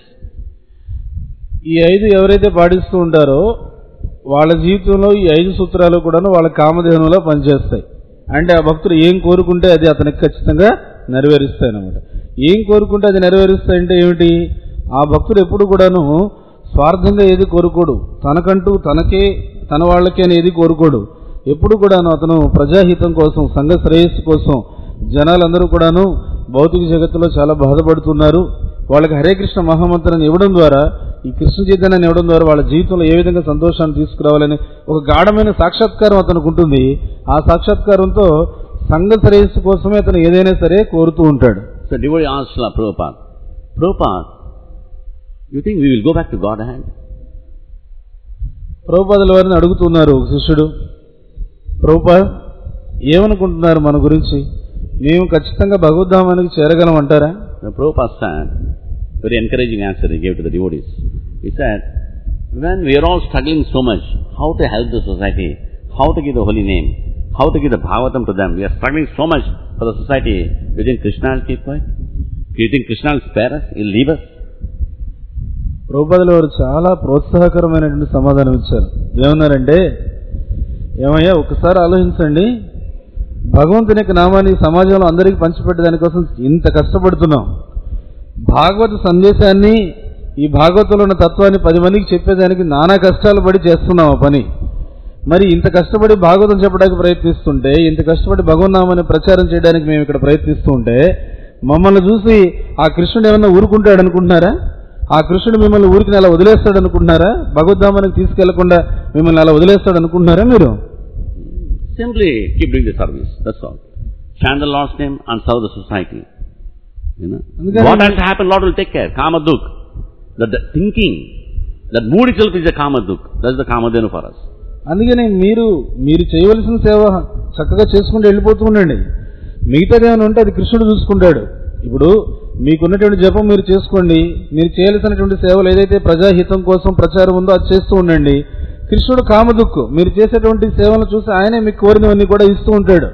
ఈ ఐదు ఎవరైతే పాటిస్తూ ఉంటారో వాళ్ళ జీవితంలో ఈ ఐదు సూత్రాలు కూడాను వాళ్ళ కామధేనులో పనిచేస్తాయి అంటే ఆ భక్తుడు ఏం కోరుకుంటే అది అతనికి ఖచ్చితంగా నెరవేరుస్తాయి అనమాట ఏం కోరుకుంటే అది నెరవేరుస్తాయంటే ఏమిటి ఆ భక్తుడు ఎప్పుడు కూడాను స్వార్థంగా ఏది కోరుకోడు తనకంటూ తనకే తన వాళ్ళకే అని ఏది కోరుకోడు ఎప్పుడు కూడాను అతను ప్రజాహితం కోసం సంఘ శ్రేయస్సు కోసం జనాలందరూ కూడాను భౌతిక జగత్తులో చాలా బాధపడుతున్నారు వాళ్ళకి హరే కృష్ణ మహామంత్రాన్ని ఇవ్వడం ద్వారా ఈ కృష్ణ చైతన్యాన్ని ఇవ్వడం ద్వారా వాళ్ళ జీవితంలో ఏ విధంగా సంతోషాన్ని తీసుకురావాలని ఒక గాఢమైన సాక్షాత్కారం అతనికి ఉంటుంది ఆ సాక్షాత్కారంతో సంఘ శ్రేయస్సు కోసమే అతను ఏదైనా సరే కోరుతూ ఉంటాడు So devotee asked Srila Prabhupada, Prabhupada, you think we will go back to Godhead? ప్రభుపాదుల వారిని అడుగుతున్నారు ఒక శిష్యుడు ప్రభుపాద్ ఏమనుకుంటున్నారు మన గురించి మేము ఖచ్చితంగా భగవద్ధామానికి చేరగలం అంటారా The Prabhupada said, very encouraging answer he gave to the devotees. He said, when we are all struggling so much, how to help the society, how to give the holy name, how to give the Bhagavatam to them, we are struggling so much for the society, you think Krishna will keep quiet? You think Krishna will spare us? He'll leave us? ప్రభుపాదుల వారు చాలా ప్రోత్సాహకరమైనటువంటి సమాధానం ఇచ్చారు ఏమన్నారంటే ఏమయ్యా ఒకసారి ఆలోచించండి భగవంతుని యొక్క నామాన్ని ఈ సమాజంలో అందరికీ పంచిపెట్టే దానికోసం ఇంత కష్టపడుతున్నాం భాగవత సందేశాన్ని ఈ భాగవతంలో ఉన్న తత్వాన్ని పది మందికి చెప్పేదానికి నానా కష్టాలు పడి చేస్తున్నాం ఆ పని మరి ఇంత కష్టపడి భాగవతం చెప్పడానికి ప్రయత్నిస్తుంటే ఇంత కష్టపడి భగవన్నామాన్ని ప్రచారం చేయడానికి మేము ఇక్కడ ప్రయత్నిస్తూ ఉంటే మమ్మల్ని చూసి ఆ కృష్ణుడు ఏమన్నా ఊరుకుంటాడు అనుకుంటున్నారా ఆ కృష్ణుడు మిమ్మల్ని ఊరికి అలా వదిలేస్తాడు అనుకుంటున్నారా భగవద్ధామానికి తీసుకెళ్లకుండా మిమ్మల్ని అలా వదిలేస్తాడు అనుకుంటున్నారా మీరు Simply keep doing the service, that's all. Chant the Lord's name and serve the society. You know? అందుకని- What has to happen, Lord will take care. Kamaduk. That the thinking, that mood itself is a Kamaduk. That's the Kamadenu for us. అందుకని మీరు మీరు చేయవలసిన సేవ చక్కగా చేసుకుంటూ వెళ్ళిపోతూ ఉండండి మిగతాది ఏమైనా ఉంటే అది కృష్ణుడు చూసుకుంటాడు ఇప్పుడు మీకున్నటువంటి జపం మీరు చేసుకోండి మీరు చేయాల్సినటువంటి సేవలు ఏదైతే ప్రజాహితం కోసం ప్రచారం ఉందో అది చేస్తూ ఉండండి కృష్ణుడు కామదుక్కు మీరు చేసేటువంటి సేవలను చూసి ఆయనే మీకు కోరినవన్నీ కూడా ఇస్తూ ఉంటాడు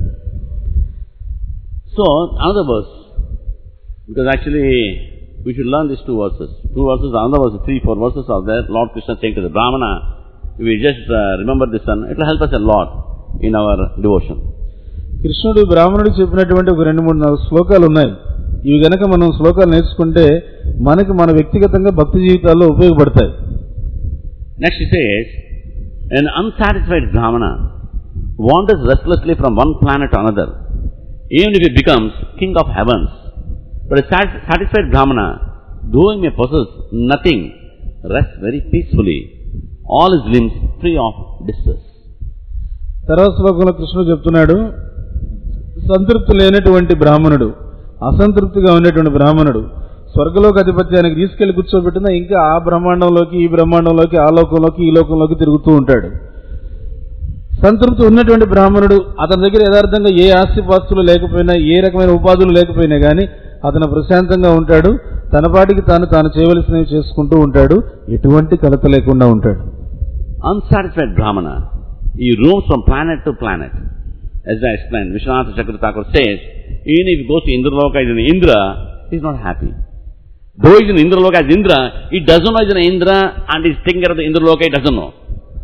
So, another verse, because actually we should learn these two verses. Two verses, another verse, three, four verses are there. Lord Krishna saying to the Brahmana, if we just uh, remember this one, it will help us a lot in our devotion. కృష్ణుడు బ్రాహ్మణుడికి చెప్పినటువంటి ఒక రెండు మూడు నాలుగు శ్లోకాలు ఉన్నాయి ఇవి గనక మనం శ్లోకాలు నేర్చుకుంటే మనకి మన వ్యక్తిగతంగా భక్తి జీవితాల్లో ఉపయోగపడతాయి Next he says, an unsatisfied Brahmana wanders restlessly from one planet to another, even if he becomes king of heavens. But a sat- satisfied Brahmana, though he may possess nothing, rests very peacefully, all his limbs free of distress. తర్వాత శ్లోకంలో కృష్ణుడు చెప్తున్నాడు సంతృప్తి లేనటువంటి బ్రాహ్మణుడు అసంతృప్తిగా ఉండేటువంటి బ్రాహ్మణుడు స్వర్గలోక అధిపత్యానికి తీసుకెళ్లి కూర్చోబెట్టినా ఇంకా ఆ బ్రహ్మాండంలోకి ఈ బ్రహ్మాండంలోకి ఆ లోకంలోకి ఈ లోకంలోకి తిరుగుతూ ఉంటాడు సంతృప్తి ఉన్నటువంటి బ్రాహ్మణుడు అతని దగ్గర యథార్థంగా ఏ ఆస్తిపాస్తులు లేకపోయినా ఏ రకమైన ఉపాధులు లేకపోయినా గానీ అతను ప్రశాంతంగా ఉంటాడు తన పాటికి తాను తాను చేయవలసినవి చేసుకుంటూ ఉంటాడు ఎటువంటి కలత లేకుండా ఉంటాడు Unsatisfied Brahmana, he roams from planet to planet. As I explained, Vishwanath Chakravarti Thakur says, even if he goes to Indraloka as an Indra, he is not happy. Though he is in Indraloka as Indra, he doesn't know he is an Indra and he is taking care of the Indraloka, he doesn't know.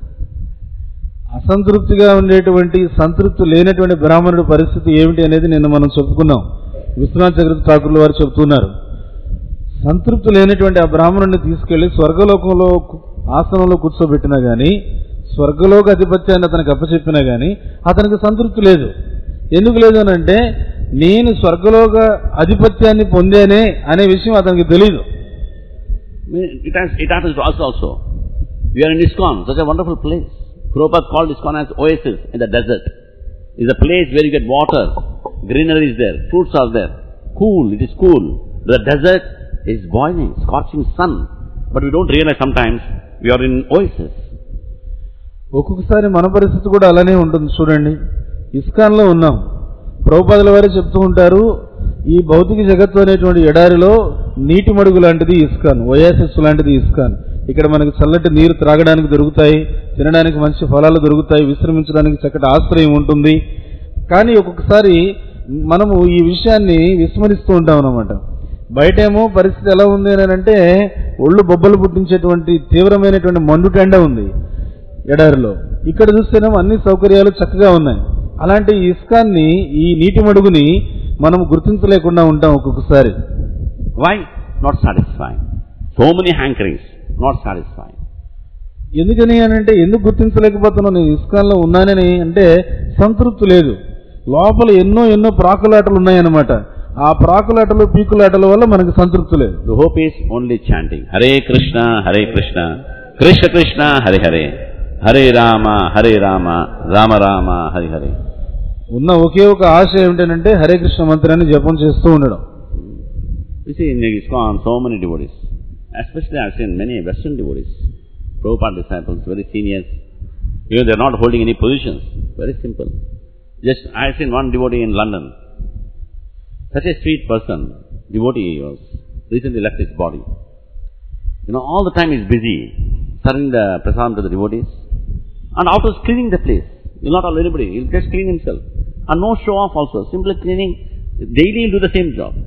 అసంతృప్తిగా ఉండేటువంటి సంతృప్తి లేనటువంటి బ్రాహ్మణుడి పరిస్థితి ఏమిటి అనేది నిన్న మనం చెప్పుకున్నాం విశ్వనాథ్ చక్రవర్తి ఠాకూర్ల వారు చెప్తున్నారు సంతృప్తి లేనటువంటి ఆ బ్రాహ్మణుడిని తీసుకెళ్లి స్వర్గలోకంలో కు- ఆసనంలో కూర్చోబెట్టినా గాని స్వర్గలోక అధిపత్యాన్ని అతనికి అప్పచెప్పినా గాని అతనికి సంతృప్తి లేదు ఎందుకు లేదు అని అంటే నేను స్వర్గలోక ఆధిపత్యాన్ని పొందేనే అనే విషయం అతనికి తెలియదు I mean, It, has, it happens to us also. We are in ISKCON, such a wonderful place. Prabhupada called ISKCON as oasis in the desert. It's a place where you get water, greenery is there, fruits are there, cool, it is cool. The desert is boiling, scorching sun. But we don't realize sometimes we are in oasis. ఒక్కొక్కసారి మన పరిస్థితి కూడా అలానే ఉంటుంది చూడండి ఇస్కాన్లో ఉన్నాం ప్రభుపాదుల వారే చెప్తూ ఉంటారు ఈ భౌతిక జగత్తు అనేటువంటి ఎడారిలో నీటి మడుగు లాంటిది ఇస్కాన్ ఓయాసిస్ లాంటిది ఇస్కాన్ ఇక్కడ మనకి చల్లటి నీరు త్రాగడానికి దొరుకుతాయి తినడానికి మంచి ఫలాలు దొరుకుతాయి విశ్రమించడానికి చక్కటి ఆశ్రయం ఉంటుంది కానీ ఒక్కొక్కసారి మనము ఈ విషయాన్ని విస్మరిస్తూ ఉంటాం అన్నమాట బయటేమో పరిస్థితి ఎలా ఉంది అని అంటే ఒళ్ళు బొబ్బలు పుట్టించేటువంటి తీవ్రమైనటువంటి మండుటెండ ఉంది ఎడారిలో ఇక్కడ చూస్తేనేమో అన్ని సౌకర్యాలు చక్కగా ఉన్నాయి అలాంటి ఈ ఇస్కాన్ని ఈ నీటి మడుగుని మనం గుర్తించలేకుండా ఉంటాం ఒక్కొక్కసారి Why? Not satisfying. So many hankerings, not satisfying. ఎందుకని అని అంటే ఎందుకు గుర్తించలేకపోతున్నాను నేను ఇస్కాన్లో ఉన్నానని అంటే సంతృప్తి లేదు లోపల ఎన్నో ఎన్నో ప్రాకులాటలు ఉన్నాయన్నమాట ఆ ప్రాకులాటలు పీకులాటల వల్ల మనకు సంతృప్తి లేదు The hope is only chanting. Hare Krishna, Hare Krishna, Krishna Krishna, Hare Hare, Hare Rama, Hare Rama, Rama Rama, Hare Hare. ఉన్న ఒకే ఒక ఆశ ఏమిటంటే హరే కృష్ణ మంత్రాన్ని జపం చేస్తూ ఉండడం You see, in ISKCON, so many devotees, especially I've seen many Western devotees, Prabhupada disciples, very seniors, even they're not holding any positions, very simple. Just, I've seen one devotee in London, such a sweet person, devotee he was, recently left his body. You know, all the time he's busy, serving the prasadam to the devotees, and after cleaning the place, he'll not allow anybody, he'll just clean himself. And no show off also, simply cleaning, daily he'll do the same job.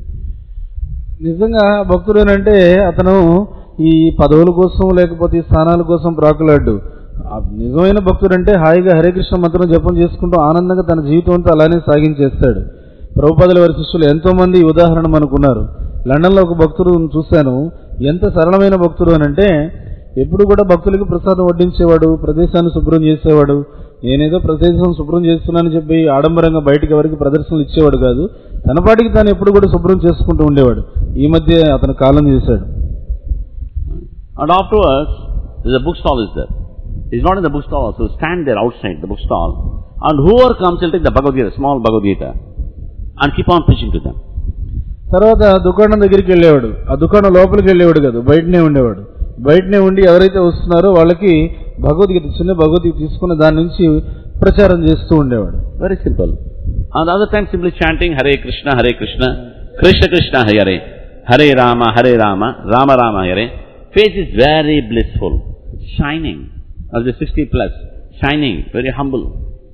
నిజంగా భక్తుడేనంటే అతను ఈ పదవుల కోసం లేకపోతే ఈ స్థానాల కోసం ప్రాకులాడు ఆ నిజమైన భక్తుడంటే హాయిగా హరే కృష్ణ మంత్రం జపం చేసుకుంటూ ఆనందంగా తన జీవితం అంతా అలానే సాగించేస్తాడు ప్రభుపాదుల వారి శిష్యులు ఎంతో మంది ఈ ఉదాహరణ మనకున్నారు లండన్లో ఒక భక్తుడు చూశాను ఎంత సరళమైన భక్తుడు అని అంటే ఎప్పుడు కూడా భక్తులకి ప్రసాదం వడ్డించేవాడు ప్రదేశాన్ని శుభ్రం చేసేవాడు నేనేదో ప్రదేశం శుభ్రం చేస్తున్నానని చెప్పి ఆడంబరంగా బయటికి ఎవరికి ప్రదర్శనలు ఇచ్చేవాడు కాదు తన పాటికి తాను ఎప్పుడు కూడా శుభ్రం చేసుకుంటూ ఉండేవాడు ఈ మధ్య అతను కాలం చేశాడు And afterwards, there's a bookstall is there. He's not in the bookstall also, stand there outside the bookstall. And whoever comes, he'll take the Bhagavad Gita, small Bhagavad Gita, and keep on preaching to them. తర్వాత దుకాణం దగ్గరికి వెళ్ళేవాడు ఆ దుకాణం లోపలికి వెళ్ళేవాడు కాదు బయటనే ఉండేవాడు బయటనే ఉండి ఎవరైతే వస్తున్నారో వాళ్ళకి భగవద్గీత చిన్న భగవద్గీత తీసుకుని దాని నుంచి ప్రచారం చేస్తూ ఉండేవాడు Very simple. On the other time simply chanting Hare Krishna, Hare Krishna, Krishna Krishna Hare, Hare Rama, Hare Rama, Rama Rama Hare. Face is very blissful, shining. As the 60 plus, shining, very humble.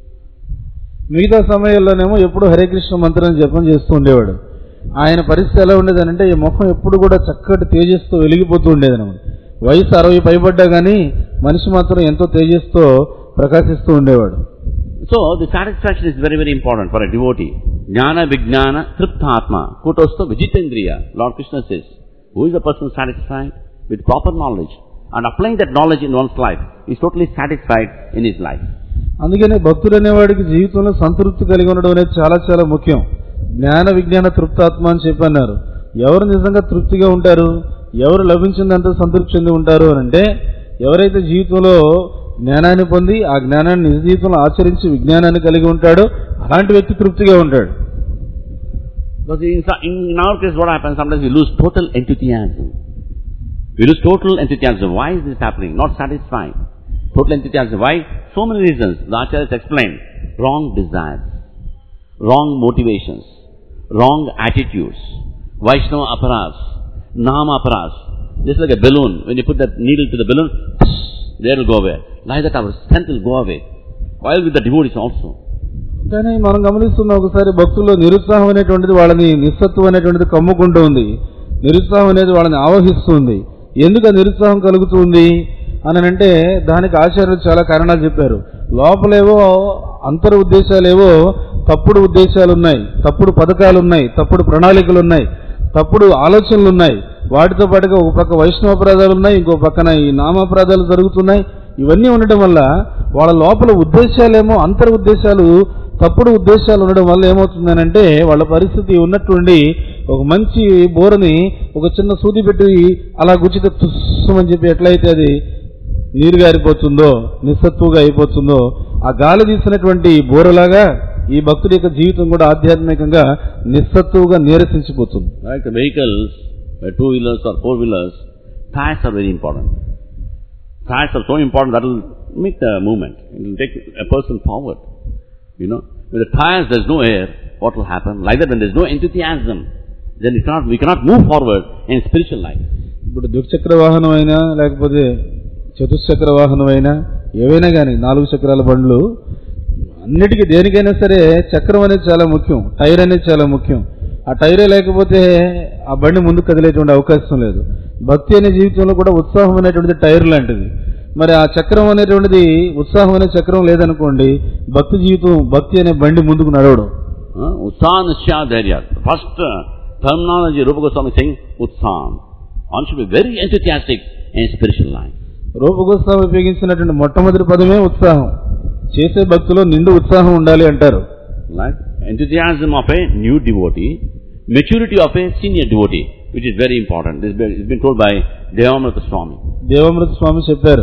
మిగతా సమయాల్లోనేమో ఎప్పుడు హరే కృష్ణ మంత్రం జపం చేస్తూ ఉండేవాడు ఆయన పరిస్థితి ఎలా ఉండేదనంటే ఈ ముఖం ఎప్పుడు కూడా చక్కటి తేజస్తో వెలిగిపోతూ ఉండేది అనమాట వయసు అరవై పైబడ్డా కానీ మనిషి మాత్రం ఎంతో తేజస్తో ప్రకాశిస్తూ ఉండేవాడు So the satisfaction is very, very important for a devotee. Jnana Vijnana Tripta Atma. Kutosto Vijitendriya. Lord Krishna says, who is the person satisfied? With proper knowledge. And applying that knowledge in one's life is totally satisfied in his life. అందుకనే భక్తుడు అనేవాడికి జీవితంలో సంతృప్తి కలిగి ఉండడం అనేది చాలా చాలా ముఖ్యం జ్ఞాన విజ్ఞాన తృప్తాత్మ అని చెప్పి అన్నారు ఎవరు నిజంగా తృప్తిగా ఉంటారు ఎవరు లభించిందంతా సంతృప్తి చెంది ఉంటారు అని అంటే ఎవరైతే జీవితంలో జ్ఞానాన్ని పొంది ఆ జ్ఞానాన్ని నిజ జీవితంలో ఆచరించి విజ్ఞానాన్ని కలిగి ఉంటాడో అలాంటి వ్యక్తి తృప్తిగా ఉంటాడు Because in, so- in our case what happens, sometimes we lose total enthusiasm. We lose total enthusiasm. Why is this happening? Not satisfied. Total enthusiasm. Why? So many reasons. The Acharyas explained. Wrong desires. Wrong motivations. Wrong attitudes. Vaishnava aparas. Nama aparas. Just like a balloon. When you put that needle to the balloon, there will go away. Like that our strength will go away. While with the devotees also. కానీ మనం గమనిస్తున్న ఒకసారి భక్తుల్లో నిరుత్సాహం అనేటువంటిది వాళ్ళని నిస్సత్వం అనేటువంటిది కమ్ముకుంటూ ఉంది నిరుత్సాహం అనేది వాళ్ళని ఆవహిస్తుంది ఎందుకు ఆ నిరుత్సాహం కలుగుతుంది అని అంటే దానికి ఆచార్యులు చాలా కారణాలు చెప్పారు లోపలేవో అంతర్ ఉద్దేశాలేవో తప్పుడు ఉద్దేశాలు ఉన్నాయి తప్పుడు పథకాలు ఉన్నాయి తప్పుడు ప్రణాళికలు ఉన్నాయి తప్పుడు ఆలోచనలు ఉన్నాయి వాటితో పాటుగా ఒక పక్క వైష్ణవాపరాధాలు ఉన్నాయి ఇంకో పక్కన ఈ నామాపరాధాలు జరుగుతున్నాయి ఇవన్నీ ఉండటం వల్ల వాళ్ళ లోపల ఉద్దేశాలేమో అంతర్ ఉద్దేశాలు తప్పుడు ఉద్దేశాలు ఉండడం వల్ల ఏమవుతుందనంటే వాళ్ళ పరిస్థితి ఉన్నట్టుండి ఒక మంచి బోరని ఒక చిన్న సూది పెట్టి అలా గుచ్చితే తుస్సుమని చెప్పి ఎట్లయితే అది నీరు గారిపోతుందో నిస్సత్తుగా అయిపోతుందో ఆ గాలి తీసినటువంటి బోరలాగా ఈ భక్తుడి యొక్క జీవితం కూడా ఆధ్యాత్మికంగా నిస్సత్తువుగా నీరసించిపోతుంది Like the vehicles, uh, two wheelers or four wheelers, tires are very important. Tires are so important that will make the movement. It will take a person forward. You know, with the tires there's no air, what will happen? Like that when there's no enthusiasm, then we cannot, we cannot move forward in spiritual life. ఇప్పుడు ద్విచక్ర వాహనం అయినా లేకపోతే చతుశ్చక్ర వాహనం అయినా ఏవైనా కానీ నాలుగు చక్రాల బండ్లు అన్నిటికీ దేనికైనా సరే చక్రం అనేది చాలా ముఖ్యం టైర్ అనేది చాలా ముఖ్యం ఆ టైరే లేకపోతే ఆ బండి ముందుకు కదిలేటువంటి అవకాశం లేదు భక్తి అనే జీవితంలో కూడా ఉత్సాహం అనేటువంటిది టైర్ లాంటిది మరి ఆ చక్రం అనేటువంటిది ఉత్సాహం అనే చక్రం లేదనుకోండి భక్తి జీవితం భక్తి అనే బండి ముందుకు నడవడం Uh, Utsaha Nishya Dharya. The first uh, terminology Rupa Goswami is saying Utsaha. One should be very enthusiastic in spiritual life. Rupa Goswami ఉపయోగించినటువంటి మొట్టమొదటి పదమే ఉత్సాహం చేసే భక్తిలో నిండు ఉత్సాహం ఉండాలి అంటారు Like enthusiasm of a new devotee, maturity of a senior devotee, which is very important. This has been- it's been told by Devamrita Swami. దేవామృత స్వామి చెప్పారు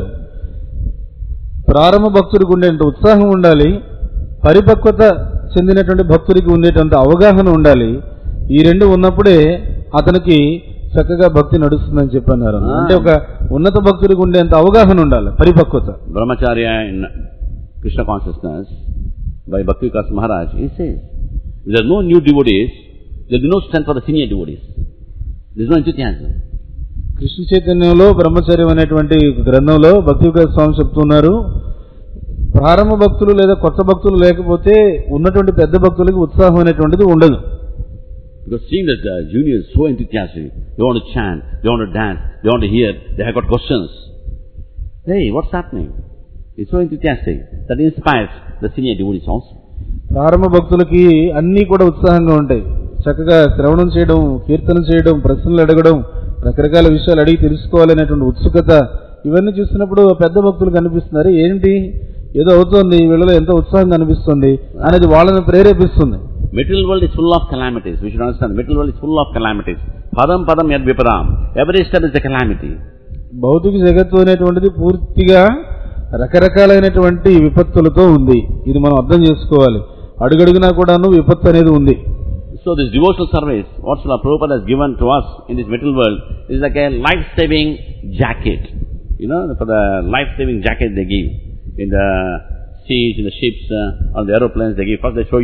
ప్రారంభ భక్తుడికి ఉండేంత ఉత్సాహం ఉండాలి పరిపక్వత చెందినటువంటి భక్తుడికి ఉండేటంత అవగాహన ఉండాలి ఈ రెండు ఉన్నప్పుడే అతనికి చక్కగా భక్తి నడుస్తుందని చెప్పన్నారు ఆ. అంటే ఒక ఉన్నత భక్తుడికి ఉండేంత అవగాహన ఉండాలి పరిపక్వత Brahmacharya in Krishna consciousness by Bhakti Vikas Maharaj, he says, if there are no new devotees, there will be no strength for the senior devotees. There is no enthusiasm. Krishna చైతన్యంలో బ్రహ్మచర్యం అనేటువంటి గ్రంథంలో భక్తి వికాస్ స్వామి చెప్తున్నారు ప్రారంభ భక్తులు లేదా కొత్త భక్తులు లేకపోతే ఉన్నటువంటి పెద్ద భక్తులకి ఉత్సాహం అనేటువంటిది ఉండదు Because seeing that uh, juniors so enthusiastic, they want to chant, they want to dance, they want to hear, they have got questions. Hey, what's happening? It's so enthusiastic that inspires the senior devotees also. ప్రారంభ భక్తులకి అన్నీ కూడా ఉత్సాహంగా ఉంటాయి చక్కగా శ్రవణం చేయడం కీర్తన చేయడం ప్రశ్నలు అడగడం రకరకాల విషయాలు అడిగి తెలుసుకోవాలనేటువంటి ఉత్సుకత ఇవన్నీ చూసినప్పుడు పెద్ద భక్తులు కనిపిస్తున్నారు ఏంటి ఏదో అవుతోంది వీళ్ళలో ఎంతో ఉత్సాహం కనిపిస్తుంది అనేది వాళ్ళని ప్రేరేపిస్తుంది Material world is full of calamities. We should understand. Material world is full of calamities. Padam padam yad vipadam. Every step is a calamity. భౌతిక జగత్తు అనేటువంటిది పూర్తిగా రకరకాలైనటువంటి విపత్తులతో ఉంది ఇది మనం అర్థం చేసుకోవాలి అడుగడుగునా కూడాను విపత్తు అనేది ఉంది So this devotional service, what Srila Prabhupada has given to us in this material world, is like a life-saving jacket. You know, for the life-saving jacket they give in the seas, in the ships, uh, on the aeroplanes they give. First they show you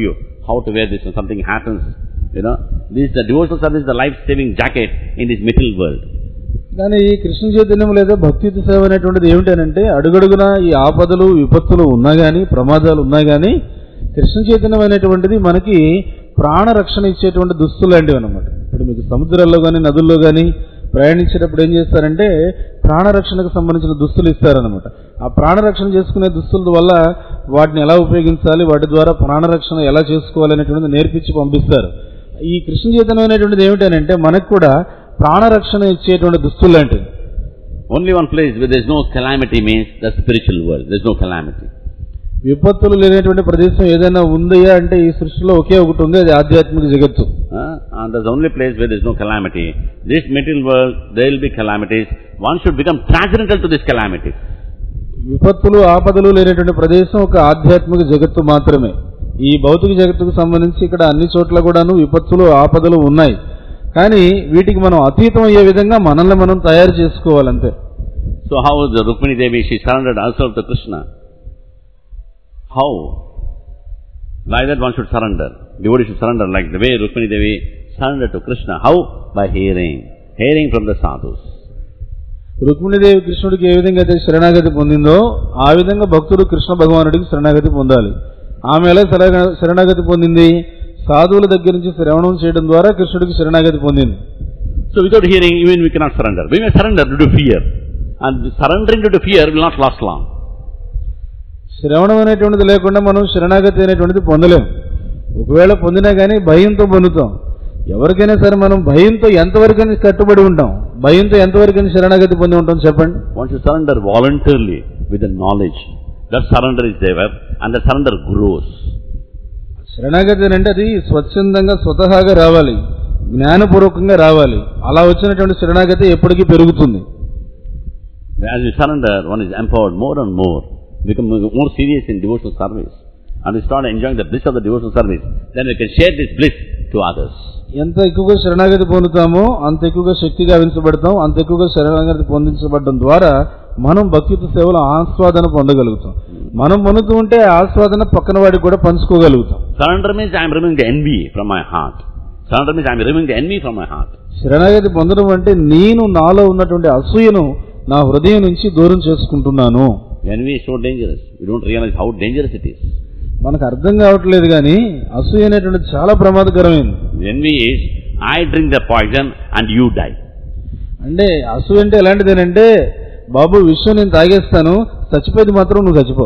how to wear this when something happens. You know, this the devotional service is the life-saving jacket in this material world. కానీ ఈ కృష్ణ చైతన్యం లేదా భక్తియుత సేవ అనేటువంటిది ఏమిటనంటే అడుగడుగున ఈ ఆపదలు విపత్తులు ఉన్నా గానీ ప్రమాదాలు ఉన్నా గానీ కృష్ణ చైతన్యం అనేటువంటిది మనకి ప్రాణ రక్షణ ఇచ్చేటువంటి దుస్తులు లాంటివి అనమాట ఇప్పుడు మీకు సముద్రాల్లో కానీ నదుల్లో కానీ ప్రయాణించేటప్పుడు ఏం చేస్తారంటే ప్రాణరక్షణకు సంబంధించిన దుస్తులు ఇస్తారనమాట ఆ ప్రాణరక్షణ చేసుకునే దుస్తుల వల్ల వాటిని ఎలా ఉపయోగించాలి వాటి ద్వారా ప్రాణరక్షణ ఎలా చేసుకోవాలి అనేటువంటిది నేర్పించి పంపిస్తారు ఈ కృష్ణ చైతన్యం అనేటువంటిది ఏమిటనంటే మనకు కూడా ప్రాణరక్షణ ఇచ్చేటువంటి దుస్తులు లాంటివి Only one place where there is no calamity means the spiritual world. There is no calamity. విపత్తులు లేనటువంటి ప్రదేశం ఏదైనా ఉందయ్యా అంటే ఈ సృష్టిలో ఒకే ఒకటి ఉంది అది ఆధ్యాత్మిక జగత్తు Uh, and there's only place where there's no calamity. This material world, there will be calamities. One should become transcendental to this calamity. విపత్తులు ఆపదలు లేనటువంటి ప్రదేశం ఒక ఆధ్యాత్మిక జగత్తు మాత్రమే ఈ భౌతిక జగత్తుకు సంబంధించి ఇక్కడ అన్ని చోట్ల కూడాను విపత్తులు ఆపదలు ఉన్నాయి కానీ వీటికి మనం అతీతం అయ్యే విధంగా మనల్ని మనం తయారు చేసుకోవాలంతే So how the Rukmini Devi, she surrendered herself to Krishna. How? Like that one should surrender. Devotee should surrender like the way Rukmini Devi surrendered to Krishna. How? By hearing. Hearing from the sadhus. Rukmini Devi కృష్ణుడికి ఏ విధంగా అయితే శరణాగతి పొందిందో ఆ విధంగా భక్తుడు కృష్ణ భగవానుడికి శరణాగతి పొందాలి ఆమె ఎలా శరణ- శరణాగతి పొందింది సాధువుల దగ్గర నుంచి శ్రవణం చేయడం ద్వారా కృష్ణుడికి శరణాగతి పొందింది So without hearing, even we cannot surrender. We may surrender due to fear. And surrendering due to fear will not last long. శ్రవణం అనేటువంటిది లేకుండా మనం శరణాగతి అనేటువంటిది పొందలేం ఒకవేళ పొందినా కానీ భయంతో పొందుతాం ఎవరికైనా సరే మనం భయంతో ఎంతవరకైనా కట్టుబడి ఉంటాం భయంతో ఎంతవరకైనా శరణాగతి పొంది ఉంటాం చెప్పండి One should surrender voluntarily with the knowledge. That surrender is there and the surrender grows. శరణాగతి అంటే అది స్వచ్ఛందంగా స్వతహాగా రావాలి జ్ఞానపూర్వకంగా రావాలి అలా వచ్చినటువంటి శరణాగతి ఎప్పటికీ పెరుగుతుంది As we surrender, one is empowered more and more, become more serious in devotional service. And we start enjoying the bliss of the devotional service. Then we can share this bliss to others. ఎంత ఎక్కువగా శరణాగతి పొందుతామో అంత ఎక్కువగా శక్తిగా గావించబడతాం అంత ఎక్కువగా శరణాగతి పొందించబడడం ద్వారా మనం భక్తితో సేవలో ఆస్వాదన పొందగలుగుతాం మనం పొందుతూ ఉంటే ఆ ఆస్వాదన పక్కన వాడికి కూడా పంచుకోగలుగుతాం Surrender means I am removing the envy from my heart. Surrender means I am removing the envy from my heart. శరణాగతి పొందడం అంటే నేను నాలో ఉన్నటువంటి అసూయను నా హృదయం నుంచి దూరం చేసుకుంటున్నాను Envy is so dangerous. We don't realize how dangerous it is. మనకు అర్థం కావట్లేదు కానీ అసూయ అనేటువంటిది చాలా ప్రమాదకరమైంది Envy is I drink the poison and you die. అంటే అసూయ అంటే ఎలాంటిదేనంటే బాబు విషయం నేను తాగేస్తాను చచ్చిపోయేది మాత్రం నువ్వు చచ్చిపో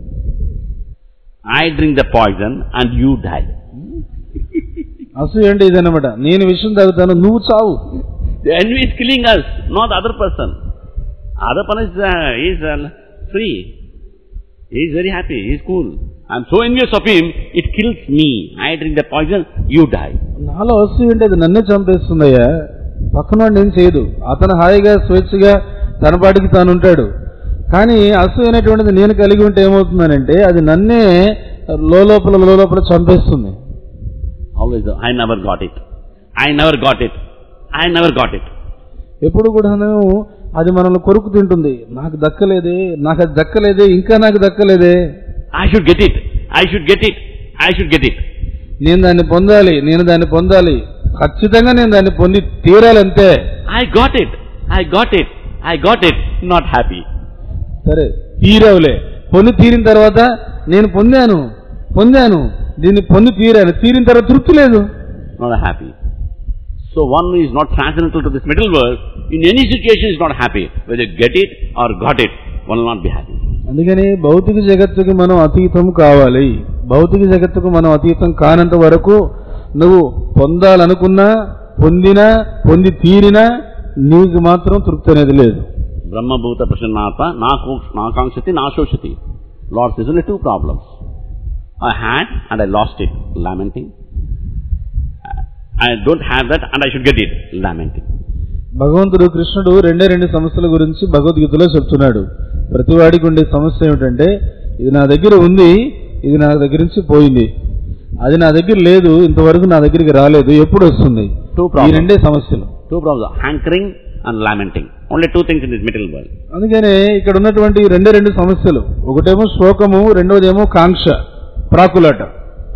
I drink the poison and you die. అసూయ అంటే ఇదన్నమాట నేను విషయం తాగుతాను నువ్వు చావు The envy is killing us, not the other person. Other person is, uh, is uh, free. He is very happy. He is cool. I am so envious of him, it kills me. I drink the poison, you die. నాలో అసూయ అంటే అది నన్నే చంపేస్తుందయ్యా పక్కన ఏం చేయదు అతను హాయిగా స్వేచ్ఛగా తన పాటికి తాను ఉంటాడు కానీ అసూయ అనేటువంటిది నేను కలిగి ఉంటే ఏమవుతుందనంటే అది నన్నే లోపల లోపల చంపేస్తుంది Always, uh, I never got it. I never got it. I never got it. ఎప్పుడు కూడాను అది మనల్ని కొరుకు తింటుంది నాకు దక్కలేదే నాకు అది దక్కలేదే ఇంకా నాకు దక్కలేదే I should get it. I should get it. I should get it. నేను దాన్ని పొందాలి నేను దాన్ని పొందాలి ఖచ్చితంగా నేను దాన్ని పొంది తీరాలంతే I got it. I got it. I got it. Not happy. సరే తీరవులే పొంది తీరిన తర్వాత నేను పొందాను పొందాను దీన్ని పొంది తీరాను తీరిన తర్వాత తృప్తి లేదు Not happy. So one is not transcendental to this middle world. In any situation is not happy. Whether you get it or got it, one will not be happy. అందుకని భౌతిక జగత్తుకి మనం అతీతం కావాలి భౌతిక జగత్తుకు మనం అతీతం కానంత వరకు నువ్వు పొందాలనుకున్నా పొందినా పొంది తీరినా నీకు మాత్రం తృప్తి అనేది లేదు Brahma Bhuta Prasannata, Nakanksati, Nashoshati. Lord says only two problems. I had and I lost it, lamenting. I don't have that and I should get it, lamenting. భగవంతుడు కృష్ణుడు రెండే రెండు సమస్యల గురించి భగవద్గీతలో చెప్తున్నాడు ప్రతివాడికి ఉండే సమస్య ఏమిటంటే ఇది నా దగ్గర ఉంది ఇది నా దగ్గర నుంచి పోయింది అది నా దగ్గర లేదు ఇంతవరకు నా దగ్గరికి రాలేదు ఎప్పుడు వస్తుంది Two ఈ problems. రెండే సమస్యలు Two problems, hankering and lamenting. Only two things in this material world. అందుకనే ఇక్కడ ఉన్నటువంటి ఈ రెండే రెండు సమస్యలు ఒకటేమో శోకము రెండవదేమో కాంక్ష ప్రాకులాట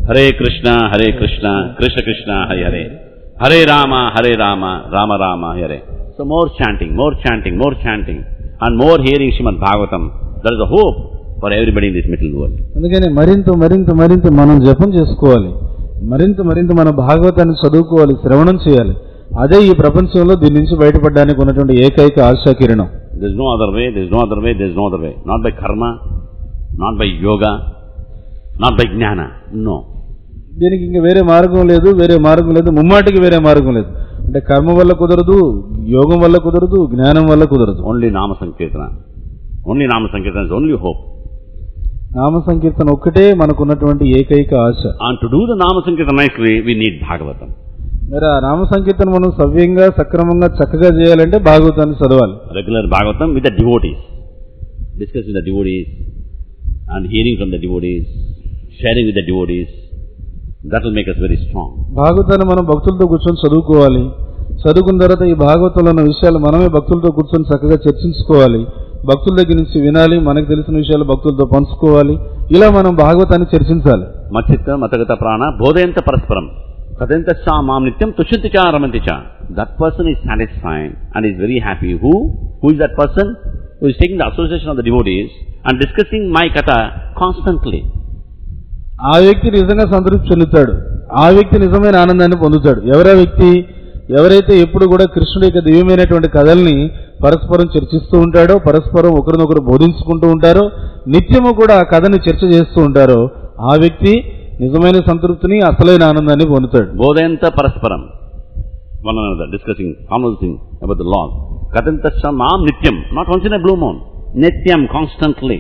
Hare Krishna, Hare Krishna, Krishna Krishna, Hare Hare. Hare Rama, Hare Rama, Rama Rama, Hare. So more chanting, more chanting, more chanting, and more hearing Srimad Bhagavatam. There is a hope for everybody in this middle world. అందుకని మరింత మరింత మరింత మనం జపం చేసుకోవాలి మరింత మరింత మన భాగవతాన్ని చదువుకోవాలి శ్రవణం చేయాలి అదే ఈ ప్రపంచంలో దీని నుంచి బయటపడడానికి ఉన్నటువంటి ఏకైక ఆశా కిరణం There is no other way, there is no other way, there is no other way. Not by karma, not by yoga, not by jnana. No. దీనికి ఇంకా వేరే మార్గం లేదు వేరే మార్గం లేదు ముమ్మాటికి వేరే మార్గం లేదు అంటే కర్మ వల్ల కుదరదు యోగం వల్ల కుదరదు జ్ఞానం వల్ల కుదరదు Only Nama Sankirtana. Only Nama Sankirtana is only hope. నామ సంకీర్తన ఒక్కటే మనకున్నటువంటి ఏకైక ఆశ And to do the Nama Sankirtana nicely, we need Bhagavatam. మరి ఆ నామ సంకీర్తన మనం సవ్యంగా సక్రమంగా చక్కగా చేయాలంటే భాగవతాన్ని చదవాలి Regular Bhagavatam with the devotees. Discuss with the devotees and hearing from the devotees, sharing with the devotees. That will make us very strong. భాగవతాన్ని మనం భక్తులతో కూర్చొని చదువుకోవాలి చదువుకున్న తర్వాత ఈ భాగవతంలో ఉన్న విషయాలు మనమే భక్తులతో కూర్చొని చక్కగా చర్చించుకోవాలి భక్తుల దగ్గర నుంచి వినాలి మనకు తెలిసిన విషయాలు భక్తులతో పంచుకోవాలి ఇలా మనం భాగవతాన్ని చర్చించాలి Machitta, Matagata Prana, Bodhayanta Parasparam. Kadenta Sa Mam Nityam Tushyanti Cha Ramanti Cha. That person is satisfied and is very happy. Who? Who is that person? Who is taking the association of the devotees and discussing my kata constantly. ఆ వ్యక్తి నిజంగా సంతృప్తి చెందుతాడు ఆ వ్యక్తి నిజమైన ఆనందాన్ని పొందుతాడు ఎవరా వ్యక్తి ఎవరైతే ఎప్పుడు కూడా కృష్ణుడి యొక్క దివ్యమైనటువంటి కథల్ని పరస్పరం చర్చిస్తూ ఉంటాడో పరస్పరం ఒకరినొకరు బోధించుకుంటూ ఉంటారో నిత్యము కూడా ఆ కథని చర్చ చేస్తూ ఉంటారో ఆ వ్యక్తి నిజమైన సంతృప్తిని అసలైన ఆనందాన్ని పొందుతాడు Bodhayanta Parasparam. One another discussing, conversing about the Lord. Kadenta Sa Mam Nityam. Not once in a blue moon. Nityam, constantly.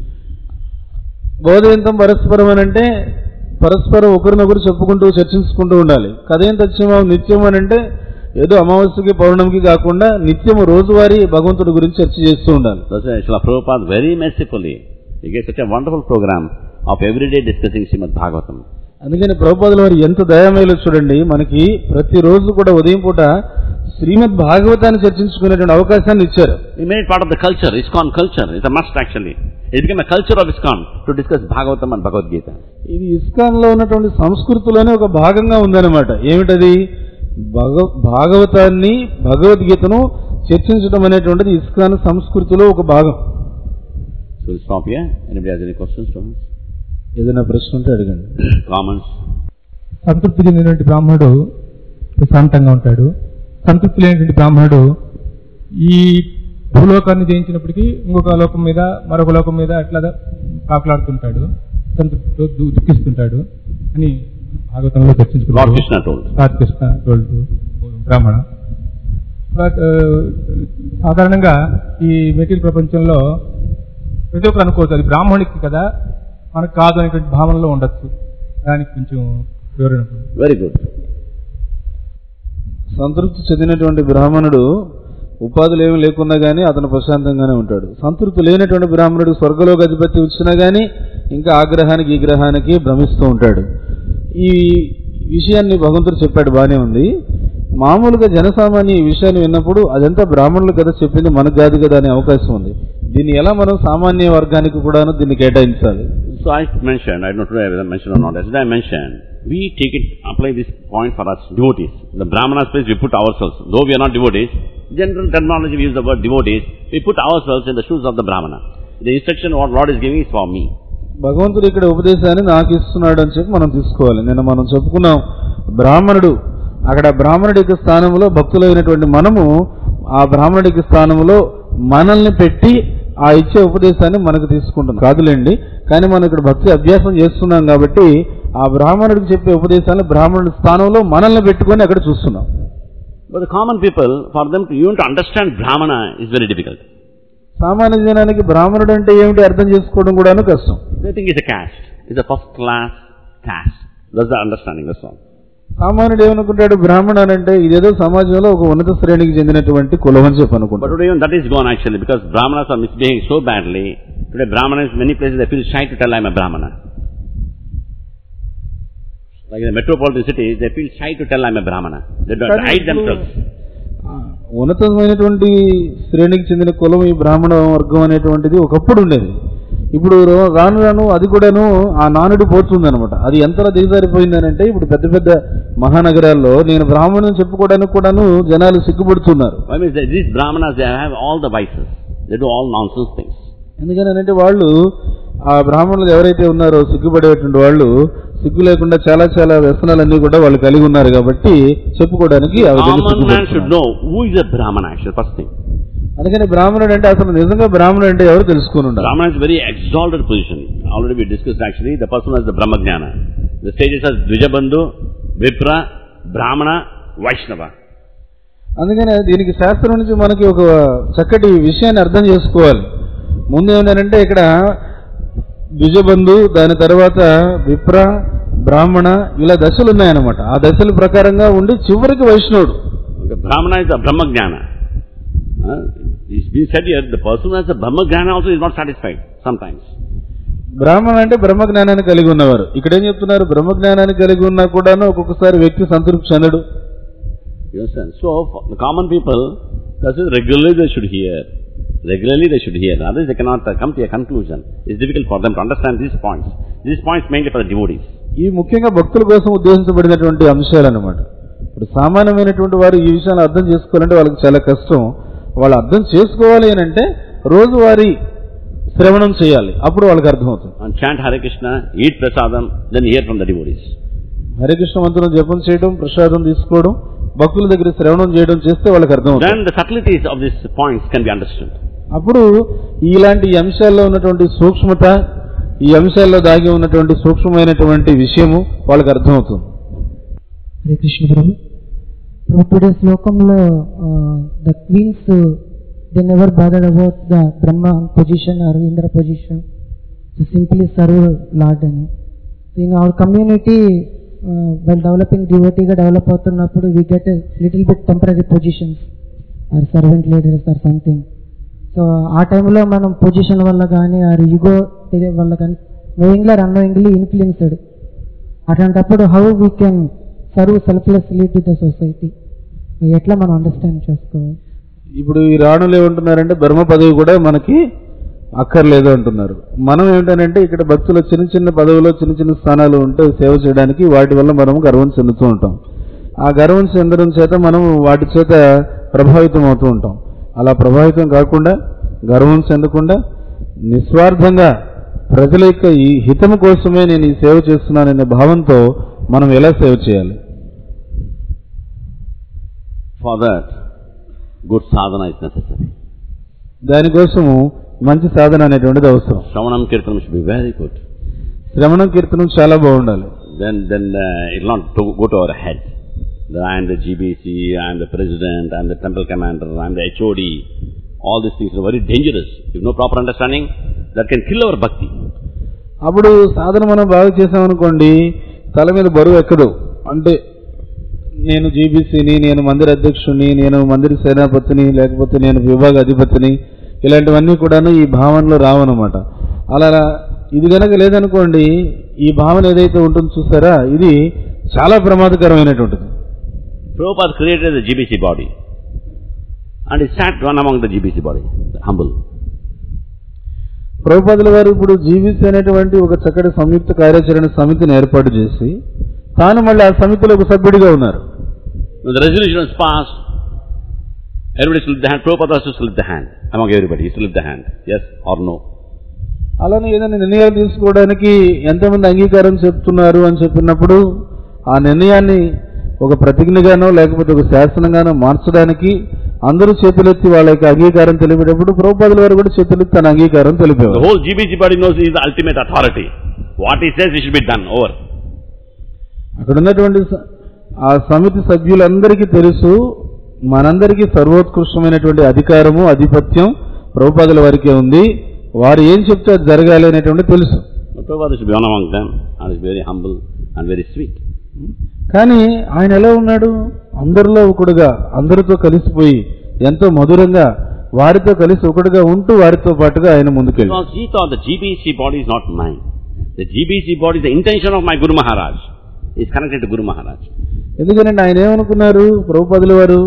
బోధయంతం పరస్పరం అని అంటే పరస్పరం ఒకరినొకరు చెప్పుకుంటూ చర్చించుకుంటూ ఉండాలి కథేం తత్యమా నిత్యం అని అంటే ఏదో అమావాస్యకి పౌర్ణమికి కాకుండా నిత్యము రోజువారీ భగవంతుడి గురించి చర్చ చేస్తూ ఉండాలి That's why Srila Prabhupada very mercifully, he gave such a wonderful program of everyday discussing Srimad Bhagavatam. అందుకని ప్రభుపాదుల వారు ఎంత దయామేలో చూడండి మనకి ప్రతిరోజు కూడా ఉదయం పూట శ్రీమద్ భాగవతాన్ని చర్చించుకునేటువంటి అవకాశాన్ని ఇచ్చారు He made it part of the culture, ISKCON culture. It's a must actually. It became a culture of ISKCON to discuss Bhagavatam and Bhagavad Gita. ఇది ఇస్కాన్ లో ఉన్నటువంటి సంస్కృతిలోనే ఒక భాగంగా ఉందన్నమాట ఏమిటది భగ భాగవతాన్ని భగవద్గీతను చర్చించడం అనేటువంటిది ఇస్కాన్ సంస్కృతిలో ఒక భాగం So we'll stop here. Anybody has any questions to ask? ఏదైనా ప్రశ్న ఉంటే అడగండి Comments? సంతృప్తి చెందినటువంటి బ్రాహ్మణుడు ప్రశాంతంగా ఉంటాడు సంతృప్తి లేనటువంటి బ్రాహ్మణుడు ఈ భూలోకాన్ని జయించినప్పటికీ ఇంకొక లోకం మీద మరొక లోకం మీద అట్లా కాకలాడుతుంటాడు సంతృప్తితో దు- దుఃఖిస్తుంటాడు అని భాగవతంలో Lord చర్చించుకున్నాడు Krishna told. Lord Krishna told to brahmana but సాధారణంగా ఈ మెటీరియల్ ప్రపంచంలో ప్రతి ఒక్కరు అనుకోవచ్చు అది బ్రాహ్మణికి కదా మనకు కాదు అనేటువంటి భావనలో ఉండొచ్చు దానికి కొంచెం వివరణ Very good. సంతృప్తి చెందినటువంటి బ్రాహ్మణుడు ఉపాధులు ఏమి లేకున్నా గానీ అతను ప్రశాంతంగానే ఉంటాడు సంతృప్తి లేనటువంటి బ్రాహ్మణుడు స్వర్గలోక అధిపతి వచ్చినా గానీ ఇంకా ఆ గ్రహానికి ఈ గ్రహానికి భ్రమిస్తూ ఉంటాడు ఈ విషయాన్ని భగవంతుడు చెప్పాడు బానే ఉంది మామూలుగా జనసామాన్య ఈ విషయాన్ని విన్నప్పుడు అదంతా బ్రాహ్మణులు కదా చెప్పింది మనకు కాదు కదా అనే అవకాశం ఉంది దీన్ని ఎలా మనం సామాన్య వర్గానికి కూడాను దీన్ని కేటాయించాలి So I mentioned, I don't know whether I mentioned or not, as I mentioned, we take it, apply this point for us devotees. The Brahmana space we put ourselves, though we are not devotees, general terminology we use the word devotees, we put ourselves in the shoes of the Brahmana. The instruction what Lord is giving is for me. భగవంతుడు ఇక్కడ ఉపదేశాన్ని నాకు ఇస్తున్నాడు అని చెప్పి మనం తీసుకోవాలి నిన్న మనం చెప్పుకున్నాం బ్రాహ్మణుడు అక్కడ బ్రాహ్మణుడి యొక్క స్థానంలో భక్తులైనటువంటి మనము ఆ బ్రాహ్మణుడి యొక్క స్థానంలో మనల్ని పెట్టి ఆ ఇచ్చే ఉపదేశాన్ని మనకు తీసుకుంటున్నాం కాదులేండి కానీ మనం ఇక్కడ భక్తి అభ్యాసం చేస్తున్నాం కాబట్టి ఆ బ్రాహ్మణుడికి చెప్పే ఉపదేశాన్ని బ్రాహ్మణుడి స్థానంలో మనల్ని పెట్టుకొని అక్కడ చూస్తున్నాం But the common people, for them to even to understand Brahmana is very difficult. సామాన్య జనానికి బ్రాహ్మణుడు అంటే ఏమిటి అర్థం చేసుకోవడం కూడాను కష్టం They think it's a caste. It's a first class caste. That's the understanding, that's all. సామాన్యుడు ఏమనుకుంటాడు బ్రాహ్మణ అని అంటే ఇదేదో సమాజంలో ఒక ఉన్నత శ్రేణికి చెందినటువంటి కులం అని చెప్పి But అనుకుంటాడు today even that is gone actually because Brahmanas are misbehaving so badly. Today Brahmanas, many places they feel shy to tell I'm a Brahmana. Like in the metropolitan cities, they feel shy to tell I'm a Brahmana. They don't కానీ hide ఇప్పుడు, themselves. ఆ, ఉన్నతమైనటువంటి శ్రేణికి చెందిన కులం ఈ బ్రాహ్మణ వర్గం అనేటువంటిది ఒకప్పుడు ఉండేది ఇప్పుడు రో- రాను రాను అది కూడాను ఆ నానుడి పోతుంది అనమాట అది ఎంతలా దిగజారిపోయిందనంటే ఇప్పుడు పెద్ద పెద్ద మహానగరాల్లో నేను బ్రాహ్మణుని చెప్పుకోవడానికి కూడాను జనాలు సిగ్గుపడుతున్నారు Why means that these brahmanas, they have all the vices. They do all nonsense things. ఎందుకనంటే వాళ్ళు ఆ బ్రాహ్మణులు ఎవరైతే ఉన్నారో సిగ్గుపడేటువంటి వాళ్ళు సిగ్గు లేకుండా చాలా చాలా వ్యసనాలన్నీ కూడా వాళ్ళు కలిగి ఉన్నారు కాబట్టి చెప్పుకోవడానికి ఆ విధంగా Common man should సిగ్గుపడుతున్నారు. know who is a brahmana actually, first thing. అందుకని బ్రాహ్మణుడు అంటే అసలు నిజంగా బ్రాహ్మణుడు అంటే ఎవరు తెలుసుకుని ఉండాలి Brahmana is a very exalted position. Already we discussed actually, the person has the Brahmajnana. The stages as Dvijabandhu, Vipra, Brahmana, Vaishnava. అందుకనే దీనికి శాస్త్రం నుంచి మనకి ఒక చక్కటి విషయాన్ని అర్థం చేసుకోవాలి ముందు ఏమిటంటే ఇక్కడ ద్విజబంధు దాని తర్వాత విప్ర బ్రాహ్మణ ఇలా దశలు ఉన్నాయన్నమాట ఆ దశల ప్రకారంగా ఉండి చివరికి వైష్ణవుడు Okay, Brahmana is a Brahmajnana. Uh, it's been said here, the person who has a Brahmajnana also is not satisfied sometimes. బ్రాహ్మణ అంటే బ్రహ్మ జ్ఞానాన్ని కలిగి ఉన్నవారు ఇక్కడ ఏం చెప్తున్నారు బ్రహ్మ జ్ఞానాన్ని కలిగి ఉన్నా కూడాను ఒక్కొక్కసారి వ్యక్తి సంతృప్తి చెందడు You understand? So, for the common people, that's it, regularly they should hear. Regularly they should hear. Otherwise they cannot uh, come to a conclusion. It's difficult for them to understand these points. These points mainly for the devotees. ఈ ముఖ్యంగా భక్తుల కోసం ఉద్దేశించబడినటువంటి అంశాలు అన్నమాట ఇప్పుడు సామాన్యమైనటువంటి వారు ఈ విషయాన్ని అర్థం చేసుకోవాలంటే వాళ్ళకి చాలా కష్టం వాళ్ళు అర్థం చేసుకోవాలి అని అంటే రోజువారీ శ్రవణం చేయాలి అప్పుడు వాళ్ళకి అర్థమవుతుంది And chant Hare Krishna, eat prasadam, then hear from the devotees. Harikrishna మంత్రం జపం చేయడం ప్రసాదం తీసుకోవడం భక్తుల దగ్గర శ్రవణం చేయడం చేస్తే వాళ్ళకి అర్థమవుతుంది Then the subtleties of these points can be understood. అప్పుడు ఇలాంటి అంశాల్లో ఉన్నటువంటి సూక్ష్మత ఈ అంశాల్లో దాగి ఉన్నటువంటి సూక్ష్మమైనటువంటి విషయము వాళ్ళకి అర్థమవుతుంది హరే కృష్ణ ప్రభు ప్రభు టుడే శ్లోకంలో the queens they never bothered about the Brahma position or Indra position simply serve lord అని in our community well developing డివోటీగా డెవలప్ అవుతున్నప్పుడు we get little bit temporary positions or servant leaders or something so ఆ టైంలో మనం position వల్ల కానీ are ego వల్ల కానీ నోయింగ్లీ ఆర్ అన్నోయింగ్లీ ఇన్ఫ్లుయెన్స్డ్ అట్లాంటప్పుడు how we can serve selflessly to the society ఎట్లా మనం అండర్స్టాండ్ చేసుకోవాలి ఇప్పుడు ఈ రాణులు ఏమంటున్నారంటే బ్రహ్మ పదవి కూడా మనకి అక్కర్లేదు అంటున్నారు మనం ఏమిటంటే ఇక్కడ భక్తుల చిన్న చిన్న పదవిలో చిన్న చిన్న స్థానాలు ఉంటే సేవ చేయడానికి వాటి వల్ల మనం గర్వం చెందుతూ ఉంటాం ఆ గర్వం చెందడం చేత మనం వాటి చేత ప్రభావితం అవుతూ ఉంటాం అలా ప్రభావితం కాకుండా గర్వం చెందకుండా నిస్వార్థంగా ప్రజల యొక్క ఈ హితము కోసమే నేను ఈ సేవ చేస్తున్నాననే భావంతో మనం ఎలా సేవ చేయాలి For that, good sadhana is necessary. దానికోసము మంచి సాధన అనేటువంటిది అవసరం Shravanam Kirtanam should be very good. శ్రవణం కీర్తనం చాలా బాగుండాలి Then, then uh, it will not to, go to our head. That I am the GBC, I am the president, I am the temple commander, I am the HOD. All these things are very dangerous. If no proper understanding, that can kill our bhakti. అప్పుడు సాధన మనం బాగా చేసామనుకోండి తల మీద బరువు ఎక్కదు అంటే నేను జీబీసీని నేను మందిర అధ్యక్షుడిని నేను మందిర సేనాపతిని లేకపోతే నేను విభాగ అధిపతిని ఇలాంటివన్నీ కూడాను ఈ భావనలో రావన్నమాట అలా ఇది కనుక లేదనుకోండి ఈ భావన ఏదైతే ఉంటుందో చూసారా ఇది చాలా ప్రమాదకరమైనటువంటిది Prabhupada created the GBC body. And he sat one among the GBC body, humble. ప్రభుపాదుల వారు ఇప్పుడు జీబీసీ అనేటువంటి ఒక చక్కటి సంయుక్త కార్యాచరణ సమితిని ఏర్పాటు చేసి తాను మళ్ళీ ఆ సమితిలో ఒక సభ్యుడిగా ఉన్నారు When the resolution was passed, everybody slipped the hand. Prabhupada also slipped the hand among everybody. He slipped the hand. Yes or no. అలానే ఏదైనా నిర్ణయాలు తీసుకోవడానికి ఎంతమంది అంగీకారం చెప్తున్నారు అని చెప్పినప్పుడు ఆ నిర్ణయాన్ని ఒక ప్రతిజ్ఞగానో లేకపోతే ఒక శాసనంగానో మార్చడానికి అందరూ చేతులెత్తి వాళ్ళ యొక్క అంగీకారం తెలిపేటప్పుడు ప్రభుపాదుల వారు కూడా చేతులెత్తి తన అంగీకారం The తెలిపేవారు whole GBC body knows he is the ultimate authority. What he says, it should be done. Over. అక్కడ ఉన్నటువంటి స- ఆ సమితి సభ్యులందరికీ తెలుసు మనందరికీ సర్వోత్కృష్టమైనటువంటి అధికారము ఆధిపత్యం ప్రభుపాదుల వారికే ఉంది వారు ఏం చెప్తే అది జరగాలి అనేటువంటి తెలుసు But Prabhupada should be one among them and is very humble and very sweet. కానీ ఆయన ఎలా ఉన్నాడు అందరిలో ఒకడుగా అందరితో కలిసిపోయి ఎంతో మధురంగా వారితో కలిసి ఒకటిగా ఉంటూ వారితో పాటుగా ఆయన ముందుకెళ్ళి Because he thought the GBC body is not mine. The GBC body is the intention of my Guru Maharaj. He is connected to Guru Maharaj. ఎందుకంటే ఆయన ఏమనుకున్నారు ప్రభుపదుల వారు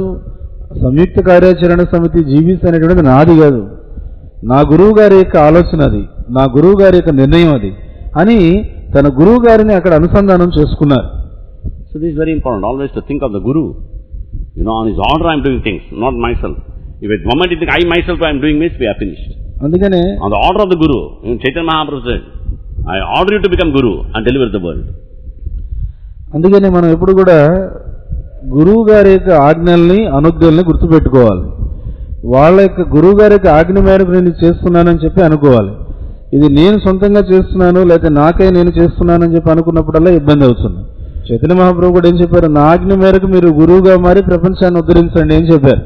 సంయుక్త కార్యాచరణ సమితి జీవిస్ అనేటువంటిది నాది కాదు నా గురువు గారి యొక్క ఆలోచన అది నా గురువు గారి యొక్క నిర్ణయం అది అని తన గురువు గారిని అక్కడ అనుసంధానం చేసుకున్నారు So this is very important, always to think of the Guru. You know, on his order I am doing things, not myself. If at the moment you think I myself I am doing this, we are finished. అందుకనే On the order of the Guru, even Chaitanya Mahaprabhu said, I order you to become Guru and deliver the world. అందుకని మనం ఎప్పుడు కూడా గురువు గారి యొక్క ఆజ్ఞల్ని అనుజ్ఞల్ని గుర్తుపెట్టుకోవాలి వాళ్ళ యొక్క గురువు గారి యొక్క ఆజ్ఞ మేరకు నేను ఇది చేస్తున్నానని చెప్పి అనుకోవాలి ఇది నేను సొంతంగా చేస్తున్నాను లేకపోతే నాకై నేను చేస్తున్నానని చెప్పి అనుకున్నప్పుడల్లా ఇబ్బంది అవుతుంది చైతన్య మహాప్రభు కూడా ఏం చెప్పారు నా ఆజ్ఞ మేరకు మీరు గురువుగా మారి ప్రపంచాన్ని ఉద్ధరించండి ఏం చెప్పారు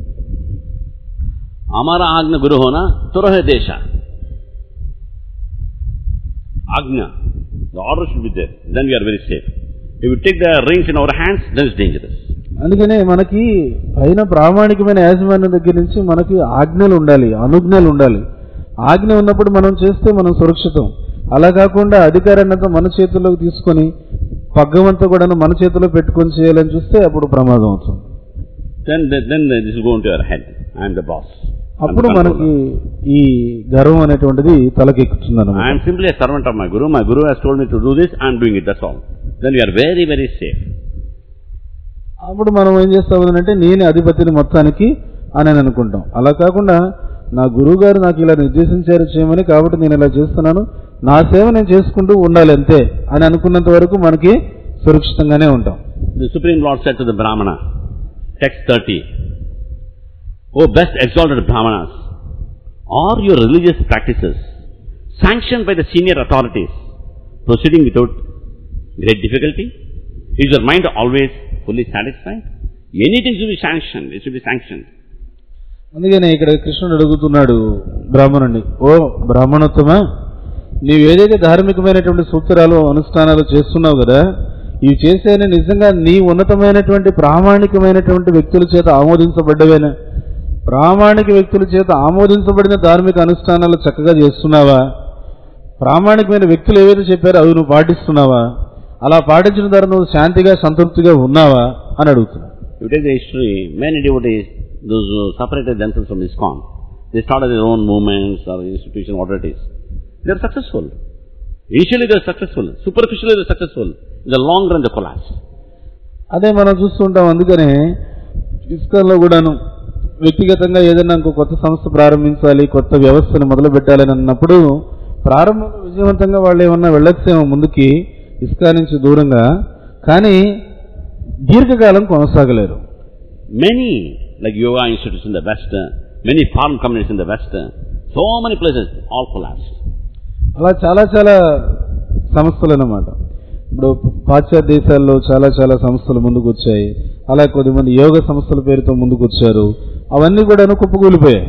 हमारा आज्ञा गुरु होना तुरह देशा आज्ञा the order should be there then we are very safe if we take the reins in our hands then it's dangerous అందుకనే మనకి పైన ప్రామాణికమైన యాజమాన్యం దగ్గర నుంచి మనకి ఆజ్ఞలు ఉండాలి అనుజ్ఞలు ఉండాలి ఆజ్ఞ ఉన్నప్పుడు మనం చేస్తే మనం సురక్షితం అలా కాకుండా అధికారాన్నంతా మన చేతుల్లోకి తీసుకొని పగ్గమంతా కూడా మన చేతిలో పెట్టుకొని చేయాలని చూస్తే అప్పుడు ప్రమాదం అవుతుంది then then, then this will go into your head i am the boss I'm the అప్పుడు మనకి controller. ఈ గర్వం అనేటువంటిది తలకెక్కుతుంది I am simply a servant of my guru my guru has told me to do this i am doing it that's all then we are very very safe అప్పుడు మనం ఏం చేస్తాం అంటే నేనే అధిపతిని మొత్తానికి అని అని అనుకుంటాం అలా కాకుండా నా గురువు గారు నాకు ఇలా నిర్దేశించారు చేయమని కాబట్టి నేను ఇలా చేస్తున్నాను నా సేవ నేను చేసుకుంటూ ఉండాలి అంతే అని అనుకున్నంత వరకు మనకి సురక్షితంగానే ఉంటాం the supreme lord said to the brahmana text 30 o best exalted brahmanas are your religious practices sanctioned by the senior authorities proceeding without great difficulty is your mind always fully satisfied anything should be sanctioned it should be sanctioned అందుకనే ఇక్కడ కృష్ణుడు అడుగుతున్నాడు బ్రాహ్మణుడిని ఓ బ్రాహ్మణోత్తమా నీవు ఏదైతే ధార్మికమైనటువంటి సూత్రాలు అనుష్ఠానాలు చేస్తున్నావు కదా ఇవి చేసేని నిజంగా నీ ఉన్నతమైనటువంటి ప్రామాణికమైనటువంటి వ్యక్తుల చేత ఆమోదించబడ్డవేనా ప్రామాణిక వ్యక్తుల చేత ఆమోదించబడిన ధార్మిక అనుష్ఠానాలు చక్కగా చేస్తున్నావా ప్రామాణికమైన వ్యక్తులు ఏవైతే చెప్పారో అవి నువ్వు పాటిస్తున్నావా అలా పాటించిన ద్వారా నువ్వు శాంతిగా సంతృప్తిగా ఉన్నావా అని అడుగుతున్నావు If you take the history, many devotees, those who separated themselves from ISKCON, they started their own movements or institution, whatever it is. They are successful. Initially they are successful. Superficially they are successful. In the long run they collapse. అదే మనం చూస్తుంటాం అందుకనే ఇస్కాన్లో కూడాను వ్యక్తిగతంగా ఏదైనా ఇంకో కొత్త సంస్థ ప్రారంభించాలి కొత్త వ్యవస్థను మొదలు పెట్టాలని అన్నప్పుడు ప్రారంభంలో విజయవంతంగా వాళ్ళు ఏమన్నా వెళ్ళొచ్చేమో ముందుకి ఇస్కా నుంచి దూరంగా కానీ దీర్ఘకాలం కొనసాగలేరు Many, like yoga institutes in the West, uh, many foreign communities in the West, uh, so many places, all collapsed. అలా చాలా చాలా సంస్థలు అన్నమాట ఇప్పుడు పాశ్చాత్య దేశాల్లో చాలా చాలా సంస్థలు ముందుకు వచ్చాయి అలా కొద్దిమంది యోగ సంస్థల పేరుతో ముందుకు వచ్చారు అవన్నీ కూడా కుప్పకూలిపోయాయి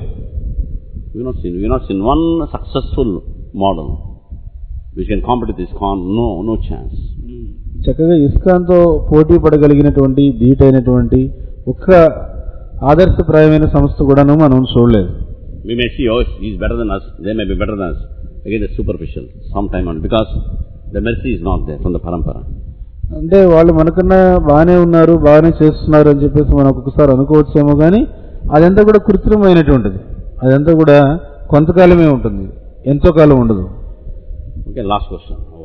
We have not seen, we have not seen one successful model which can compete with ISKCON. No, no chance. చక్కగా ఇస్కాన్తో పోటీ పడగలిగినటువంటి ధీటైనటువంటి ఒక్క ఆదర్శప్రాయమైన సంస్థ కూడాను మనం చూడలేదు We may see, oh, he is better than us, they may be better than us. Again, it's superficial, sometime on, because the mercy is not there from the parampara. అంటే వాళ్ళు మనకన్నా బాగానే ఉన్నారు బాగానే చేస్తున్నారు అని చెప్పేసి మనం ఒక్కొక్కసారి అనుకోవచ్చేమో కానీ అదంతా కూడా కృత్రిమైనటువంటిది అదంతా కూడా కొంతకాలమే ఉంటుంది ఎంతో కాలం ఉండదు Okay, last question. Over.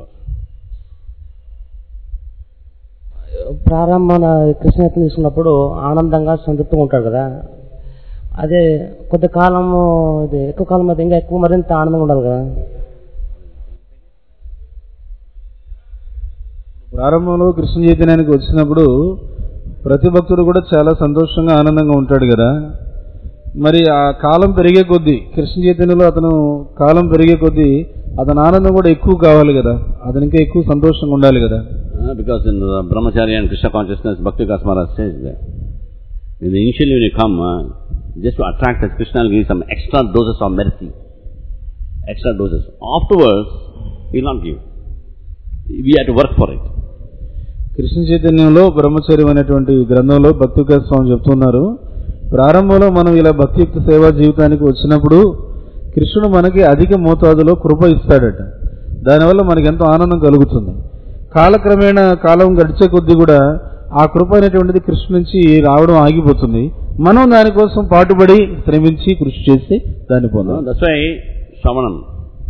ప్రారంభం కృష్ణయత్నం తీసుకున్నప్పుడు ఆనందంగా సంతృప్తిగా ఉంటాడు కదా అదే కొద్ది కాలము ఇది ఎక్కువ కాలం అయితే ఇంకా ఎక్కువ మరింత ఆనందంగా ఉండాలి కదా ప్రారంభంలో కృష్ణ చైతన్యానికి వచ్చినప్పుడు ప్రతి భక్తుడు కూడా చాలా సంతోషంగా ఆనందంగా ఉంటాడు కదా మరి ఆ కాలం పెరిగే కొద్దీ కృష్ణ చైతన్యంలో అతను కాలం పెరిగే కొద్దీ అతని ఆనందం కూడా ఎక్కువ కావాలి కదా అతనికి ఇంకా ఎక్కువ సంతోషంగా ఉండాలి కదా Uh, because in the Brahmacharya and Krishna consciousness, Bhakti Kasmara says that. In the initially when you come, uh, just to attract us, Krishna will give you some extra doses of mercy. Extra doses. Afterwards, he will not give. We have to work for it. Krishna చైతన్యంలో బ్రహ్మచర్యం అనేటువంటి గ్రంథంలో భక్తిక స్వామి చెప్తున్నారు ప్రారంభంలో మనం ఇలా భక్తియుక్త సేవా జీవితానికి వచ్చినప్పుడు కృష్ణుడు మనకి అధిక మోతాదులో కృప ఇస్తాడట దానివల్ల మనకి ఎంతో ఆనందం కలుగుతుంది కాలక్రమేణా కాలం గడిచే కొద్దీ కూడా ఆ కృప అనేటువంటిది కృష్ణ నుంచి రావడం ఆగిపోతుంది మనం దానికోసం పాటుపడి శ్రమించి కృషి చేసి దాన్ని No, పొందాం that's why Shavanam,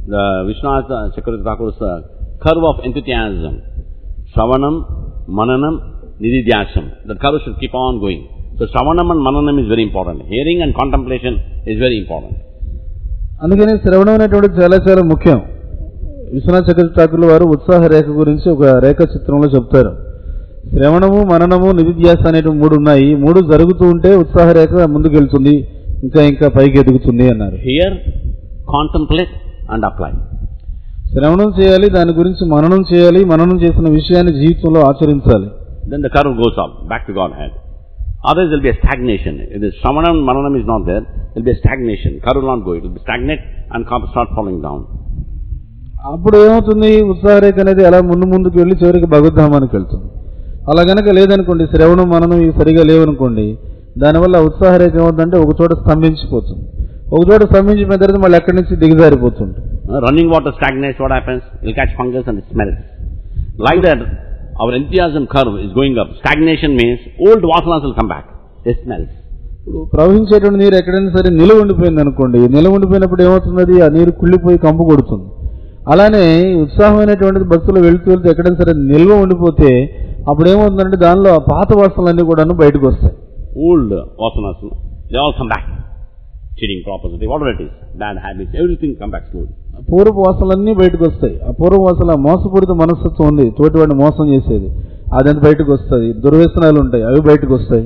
the Vishwanath Chakravarti Thakur's uh, curve of enthusiasm. Shravanam, Mananam, Nididhyasam. That curve should keep on going. So Shravanam and Mananam is very important. Hearing and contemplation is very important. అందుకని శ్రవణం అనేటువంటి చాలా చాలా ముఖ్యం విశ్వనాథ్ చక్రవర్తి ఠాకూర్ల వారు ఉత్సాహ రేఖ గురించి ఒక రేఖ చిత్రంలో చెప్తారు శ్రవణము మననము నిధిధ్యాస అనేటువంటి మూడు ఉన్నాయి ఈ మూడు జరుగుతూ ఉంటే ఉత్సాహ రేఖ ముందుకెళ్తుంది ఇంకా ఇంకా పైకి ఎదుగుతుంది అన్నారు Hear, contemplate and apply. శ్రవణం చేయాలి దాని గురించి మననం చేయాలి మననం చేసిన విషయాన్ని జీవితంలో ఆచరించాలి Then the curve goes up, back to Godhead. Otherwise there will be a stagnation. If the Shravanam and Mananam is not there, there will be a stagnation. Curve will not go. It will be stagnant and come- start falling down. అప్పుడు ఏమవుతుంది ఉత్సాహరేఖ అనేది అలా ముందు ముందుకు వెళ్ళి చివరికి భగవద్ధామానికి వెళ్తుంది అలా గనక లేదనుకోండి శ్రవణం మననం ఇవి సరిగా లేవనుకోండి దానివల్ల ఉత్సాహరేఖ ఏమవుతుందంటే ఒక చోట స్తంభించిపోతుంది ఒక చోట స్తంభించిపోయిన తర్వాత మళ్ళీ ఎక్కడి నుంచి దిగజారిపోతుంది Uh, running water stagnates, what happens? It will catch fungus and it smells. Like that, our enthusiasm curve is going up. Stagnation means old vasanas will come back. They smell. ఇప్పుడు ప్రవహించేటువంటి నీరు ఎక్కడైనా సరే నిలవ ఉండిపోయింది అనుకోండి నిలవ ఉండిపోయినప్పుడు ఏమవుతుంది అది ఆ నీరు కుళ్ళిపోయి కంపు కొడుతుంది అలానే ఉత్సాహమైనటువంటిది భక్తులు వెళ్తూ వెళ్తూ ఎక్కడైనా సరే నిల్వ ఉండిపోతే అప్పుడు ఏమవుతుందంటే దానిలో ఆ పాత వాసనలన్నీ కూడాను బయటకు వస్తాయి Old vasanas, they all come back. Cheating, property, whatever it is. Bad habits, everything come back slowly. పూర్వపు వాసనలన్నీ బయటకు వస్తాయి ఆ పూర్వ వాసన మోసపూరిత మనస్తత్వం ఉంది తోటివాడిని మోసం చేసేది అదంతా బయటకు వస్తుంది దుర్వ్యసనాలు ఉంటాయి అవి బయటకు వస్తాయి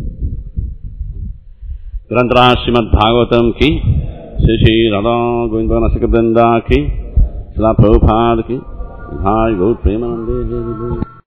ग्रंथरा श्रीमद भागवतम की श्री श्री राधा गोविंद नसिक वृंदा की शिला प्रभुपाद की भाई गौर प्रेमानंदे जय जय।